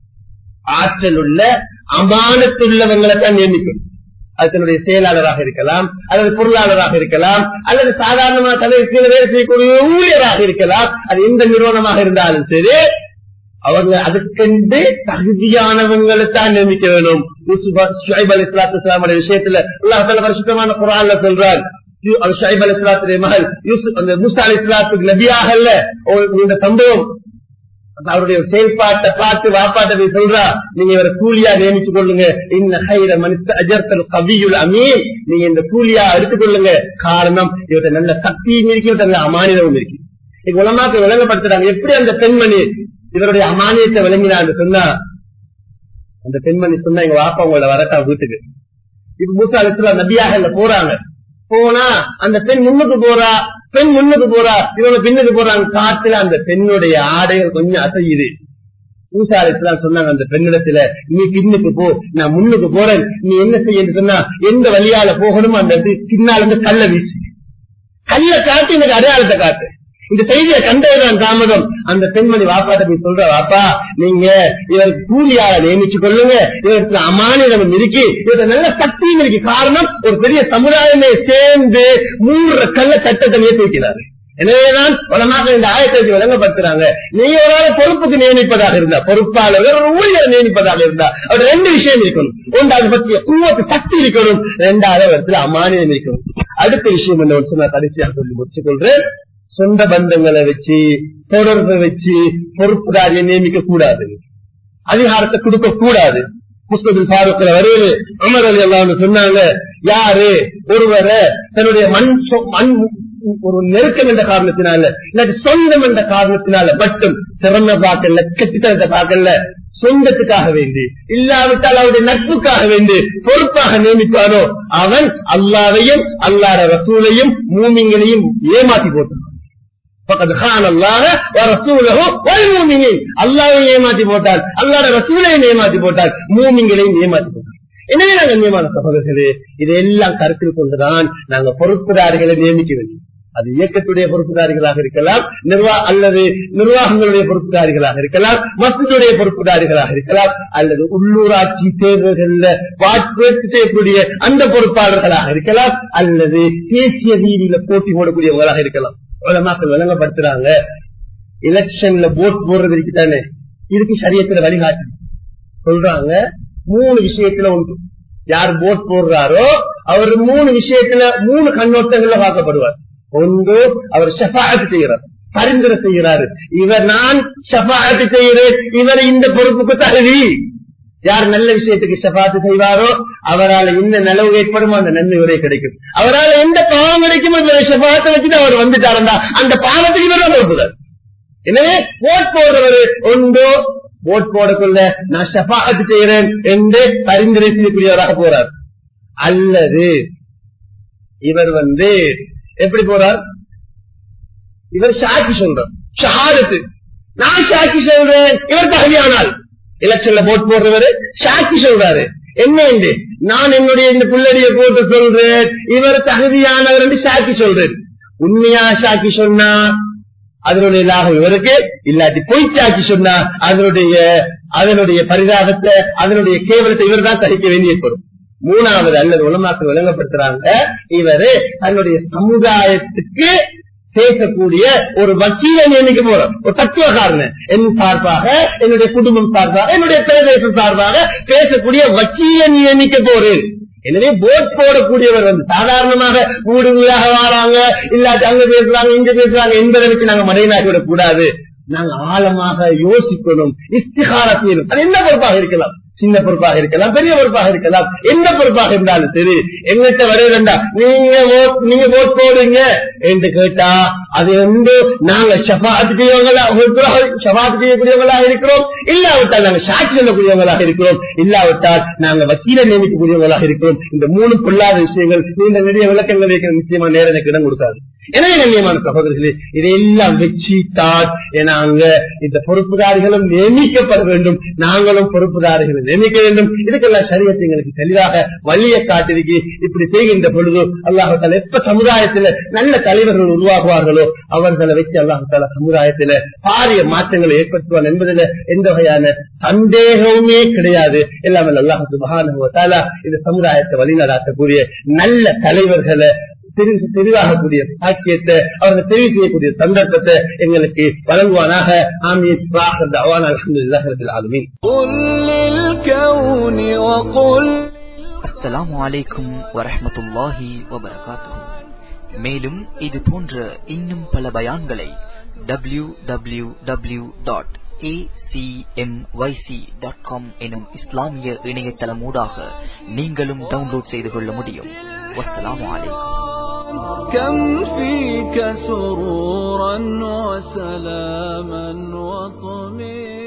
ஆற்றல் உள்ள அமானத்துள்ளவங்களை தான் நியமிக்கணும் அது தன்னுடைய செயலாளராக இருக்கலாம் அல்லது பொருளாளராக இருக்கலாம் அல்லது சாதாரணமாக தலைவர் கீழே வேலை செய்யக்கூடிய ஊழியராக இருக்கலாம் அது எந்த நிறுவனமாக இருந்தாலும் சரி அவங்க அதுக்கென்று தகுதியானவங்களை தான் நியமிக்க வேணும் ஷுஐப் அலி இஸ்லாத்து விஷயத்துல அல்லாஹ் பரிசுத்தமான குரான்ல சொல்றார் ஷுஐப் அலி இஸ்லாத்துடைய மகள் யூசுப் அந்த முசா அலி இஸ்லாத்துக்கு நபியாக இந்த சம்பவம் அவருடைய செயல்பாட்டை பார்த்து வாப்பாட்ட போய் சொல்றா நீங்க இவரை கூலியா நியமிச்சு கொள்ளுங்க இந்த ஹைர மனித அஜர்த்தல் கவியுல் அமீன் நீங்க இந்த கூலியா எடுத்துக்கொள்ளுங்க காரணம் இவர்கிட்ட நல்ல சக்தியும் இருக்கு இவர்கிட்ட நல்ல அமானிதமும் இருக்கு இப்ப உலமாக்க விளங்கப்படுத்துறாங்க எப்படி அந்த பெண்மணி இவருடைய அமானியத்தை விளங்கினான்னு சொன்னா அந்த பெண்மணி சொன்னா எங்க வாப்பா உங்களோட வரட்டா வீட்டுக்கு இப்ப மூசா அலிஸ்லா நபியாக இல்ல போறாங்க போனா அந்த பெண் முன்னுக்கு போறா பெண் முன்னுக்கு போறா இவங்க பின்னுக்கு போறாங்க காத்துல அந்த பெண்ணுடைய ஆடைகள் கொஞ்சம் அசையுது பூசாரித்துலாம் சொன்னாங்க அந்த பெண்ணிடத்துல நீ பின்னுக்கு போ நான் முன்னுக்கு போறேன் நீ என்ன செய்ய சொன்னா எந்த வழியால போகணுமோ அந்த பின்னால இருந்து கல்ல வீசு கல்ல காட்டி எனக்கு அடையாளத்தை காட்டு இந்த செய்தியை கண்டதுதான் தாமதம் அந்த பெண்மணி வாப்பாட்ட போய் சொல்ற வாப்பா நீங்க இவருக்கு கூலியால நியமிச்சு கொள்ளுங்க இவருக்கு அமானிடம் இருக்கு இவருக்கு நல்ல சக்தியும் இருக்கு காரணம் ஒரு பெரிய சமுதாயமே சேர்ந்து மூன்று கல்ல சட்டத்தை நியமித்து வைக்கிறாரு எனவேதான் உலமாக இந்த ஆயத்தை விளங்கப்படுத்துறாங்க நீங்க ஒரு ஆள் பொறுப்புக்கு நியமிப்பதாக இருந்தா பொறுப்பாளர்கள் ஒரு ஊழியர் நியமிப்பதாக இருந்தா அவர் ரெண்டு விஷயம் இருக்கணும் ஒன்றாவது பற்றிய கூவத்து சக்தி இருக்கணும் இரண்டாவது இடத்துல அமானியம் இருக்கணும் அடுத்த விஷயம் என்ன நான் கடைசியாக சொல்லி முடிச்சுக் கொள்றேன் சொந்த பந்தங்களை வச்சு தொடர்பை வச்சு பொறுப்புதாரியை நியமிக்க கூடாது அதிகாரத்தை கொடுக்க கூடாது முஸ்லிம் ஃபாரூக்ல வருவது அமர் அலி அல்லாஹ் சொன்னாங்க யாரு ஒருவரை தன்னுடைய மண் சொ- மண் ஒரு நெருக்கம் என்ற காரணத்தினால இல்லாட்டி சொந்தம் என்ற காரணத்தினால மட்டும் திறமை பார்க்கல கெட்டித்தனத்தை பார்க்கல சொந்தத்துக்காக வேண்டி இல்லாவிட்டால் அவருடைய நட்புக்காக வேண்டி பொறுப்பாக நியமித்தானோ அவன் அல்லாவையும் அல்லாட ரசூலையும் மூமிங்களையும் ஏமாத்தி போட்டான் பக்கத்து கான் அல்லாஹ ரசூலஹோ மூமிங்கின் அல்லாவை ஏமாத்தி போட்டால் அல்லாட ரசூலையும் ஏமாத்தி போட்டால் மூமிங்களையும் ஏமாத்தி போட்டால் எனவே நாங்கள் கண்ணியமான சகோதரர்களே இதையெல்லாம் கருத்தில் கொண்டுதான் நாங்க பொறுப்புதாரிகளை நியமிக்க வேண்டும் அது இயக்கத்துடைய பொறுப்புதாரிகளாக இருக்கலாம் நிர்வா அல்லது நிர்வாகங்களுடைய பொறுப்புதாரிகளாக இருக்கலாம் மசூதுடைய பொறுப்புதாரிகளாக இருக்கலாம் அல்லது உள்ளூராட்சி தேர்தல்கள்ல வாக்கு செய்யக்கூடிய அந்த பொறுப்பாளர்களாக இருக்கலாம் அல்லது தேசிய ரீதியில போட்டி போடக்கூடியவங்களாக இருக்கலாம் உலமாக்கள் விளங்கப்படுத்துறாங்க எலெக்ஷன்ல போட் போடுறது இருக்குதானே இதுக்கு சரியத்துல வழிகாட்டு சொல்றாங்க மூணு விஷயத்துல உண்டு யார் போட் போடுறாரோ அவர் மூணு விஷயத்துல மூணு கண்ணோட்டங்கள்ல பார்க்கப்படுவார் ஒன்று அவர் ஷஃபாத்து செய்யறார் பரிந்துரை செய்கிறாரு இவர் நான் ஷஃபாத்து செய்கிறேன் இவர் இந்த பொறுப்புக்கு தகுதி யார் நல்ல விஷயத்துக்கு ஷபாத்து செய்வாரோ அவரால் என்ன நிலவு ஏற்படுமோ அந்த நன்மை உரை கிடைக்கும் அவரால் எந்த பாவம் கிடைக்குமோ இவரை ஷபாத்தை வச்சுட்டு அவர் வந்துட்டாருந்தா அந்த பாவத்துக்கு இவர் பொறுப்புகள் எனவே ஓட் போடுறவர் ஒன்றோ ஓட் போடக்குள்ள நான் ஷபாத்து செய்கிறேன் என்று பரிந்துரை செய்யக்கூடியவராக போறார் அல்லது இவர் வந்து எப்படி போறார் இவர் சாட்சி சொல்றார் ஷஹாதத்து நான் சாட்சி சொல்றேன் இவர் தகுதியானால் எலெக்ஷன்ல போட் போடுறவரு சாட்சி சொல்றாரு என்ன என்று நான் என்னுடைய இந்த புள்ளடிய போட்டு சொல்றேன் இவர் தகுதியானவர் என்று சாட்சி சொல்றேன் உண்மையா சாட்சி சொன்னா அதனுடைய லாபம் இவருக்கு இல்லாட்டி பொய் சாட்சி சொன்னா அதனுடைய அதனுடைய பரிதாபத்தை அதனுடைய கேவலத்தை இவர் தான் சகிக்க வேண்டி ஏற்படும் மூணாவது அல்லது உலமாக்கள் விளங்கப்படுத்துறாங்க இவரு தன்னுடைய சமுதாயத்துக்கு பேசக்கூடிய ஒரு வக்கீலை நியமிக்க போறோம் ஒரு தத்துவக்காரன் என் சார்பாக என்னுடைய குடும்பம் சார்பாக என்னுடைய பிரதேசம் சார்பாக பேசக்கூடிய வக்கீலை நியமிக்க போறேன் எனவே போட் போடக்கூடியவர் வந்து சாதாரணமாக வீடு வீடாக வராங்க இல்லாட்டி அங்க பேசுறாங்க இங்க பேசுறாங்க என்பதை வச்சு நாங்க மடையனாகி விடக் கூடாது நாங்க ஆழமாக யோசிக்கணும் இஸ்திகார செய்யணும் அது என்ன பொறுப்பாக இருக்கலாம் சின்ன பொறுப்பாக இருக்கலாம் பெரிய பொறுப்பாக இருக்கலாம் எந்த பொறுப்பாக இருந்தாலும் சரி எங்கிட்ட வர வேண்டாம் நீங்க vote- நீங்க ஓட் போடுங்க என்று கேட்டா அது வந்து நாங்க ஷபாத்து செய்யவங்களா ஷபாத்து செய்யக்கூடியவங்களாக இருக்கிறோம் இல்லாவிட்டால் நாங்க சாட்சி சொல்லக்கூடியவங்களாக இருக்கிறோம் இல்லாவிட்டால் நாங்க வக்கீல நியமிக்கக்கூடியவங்களாக இருக்கிறோம் இந்த மூணு பொல்லாத விஷயங்கள் நீண்ட நிறைய விளக்கங்கள் வைக்கிற நிச்சயமா நேரம் எனக்கு இடம் கொடுக்காது எனவே கண்ணியமான சகோதரர்களே இதையெல்லாம் வச்சு தான் நாங்க இந்த பொறுப்புதாரிகளும் நியமிக்கப்பட வேண்டும் நாங்களும் பொறுப்புதாரிகளை நியமிக்க வேண்டும் இதுக்கெல்லாம் சரியத்தை எங்களுக்கு தெளிவாக வழியை காட்டிருக்கு இப்படி செய்கின்ற பொழுது அல்லாஹால எப்ப சமுதாயத்துல நல்ல தலைவர்கள் உருவாகுவார்களோ அவர்களை வச்சு அல்லாஹால சமுதாயத்துல பாரிய மாற்றங்களை ஏற்படுத்துவார் என்பதில் எந்த வகையான சந்தேகமுமே கிடையாது எல்லாமே அல்லாஹு மகானுவத்தாலா இந்த சமுதாயத்தை வழிநடாத்தக்கூடிய நல்ல தலைவர்களை தெரிவு தெரிவாகக்கூடிய பாக்கியத்தை அவர்கள் தெரிவு செய்யக்கூடிய சந்தர்ப்பத்தை எங்களுக்கு வழங்குவானாக ஆமீன் அவான் அலமதுல்லாஹ் ரபில் ஆலமீன் قل للكون وقل அஸ்ஸலாமு அலைக்கும் வரஹ்மத்துல்லாஹி வபரகாத்துஹு மேலும் இது போன்ற இன்னும் பல பயான்களை W W W dot dot com எனும் இஸ்லாமிய இணையதளம் ஊடாக நீங்களும் டவுன்லோட் செய்து கொள்ள முடியும் வஸ்ஸலாமு அலைக்கும் كم فيك سرورا وسلاما وطمئنا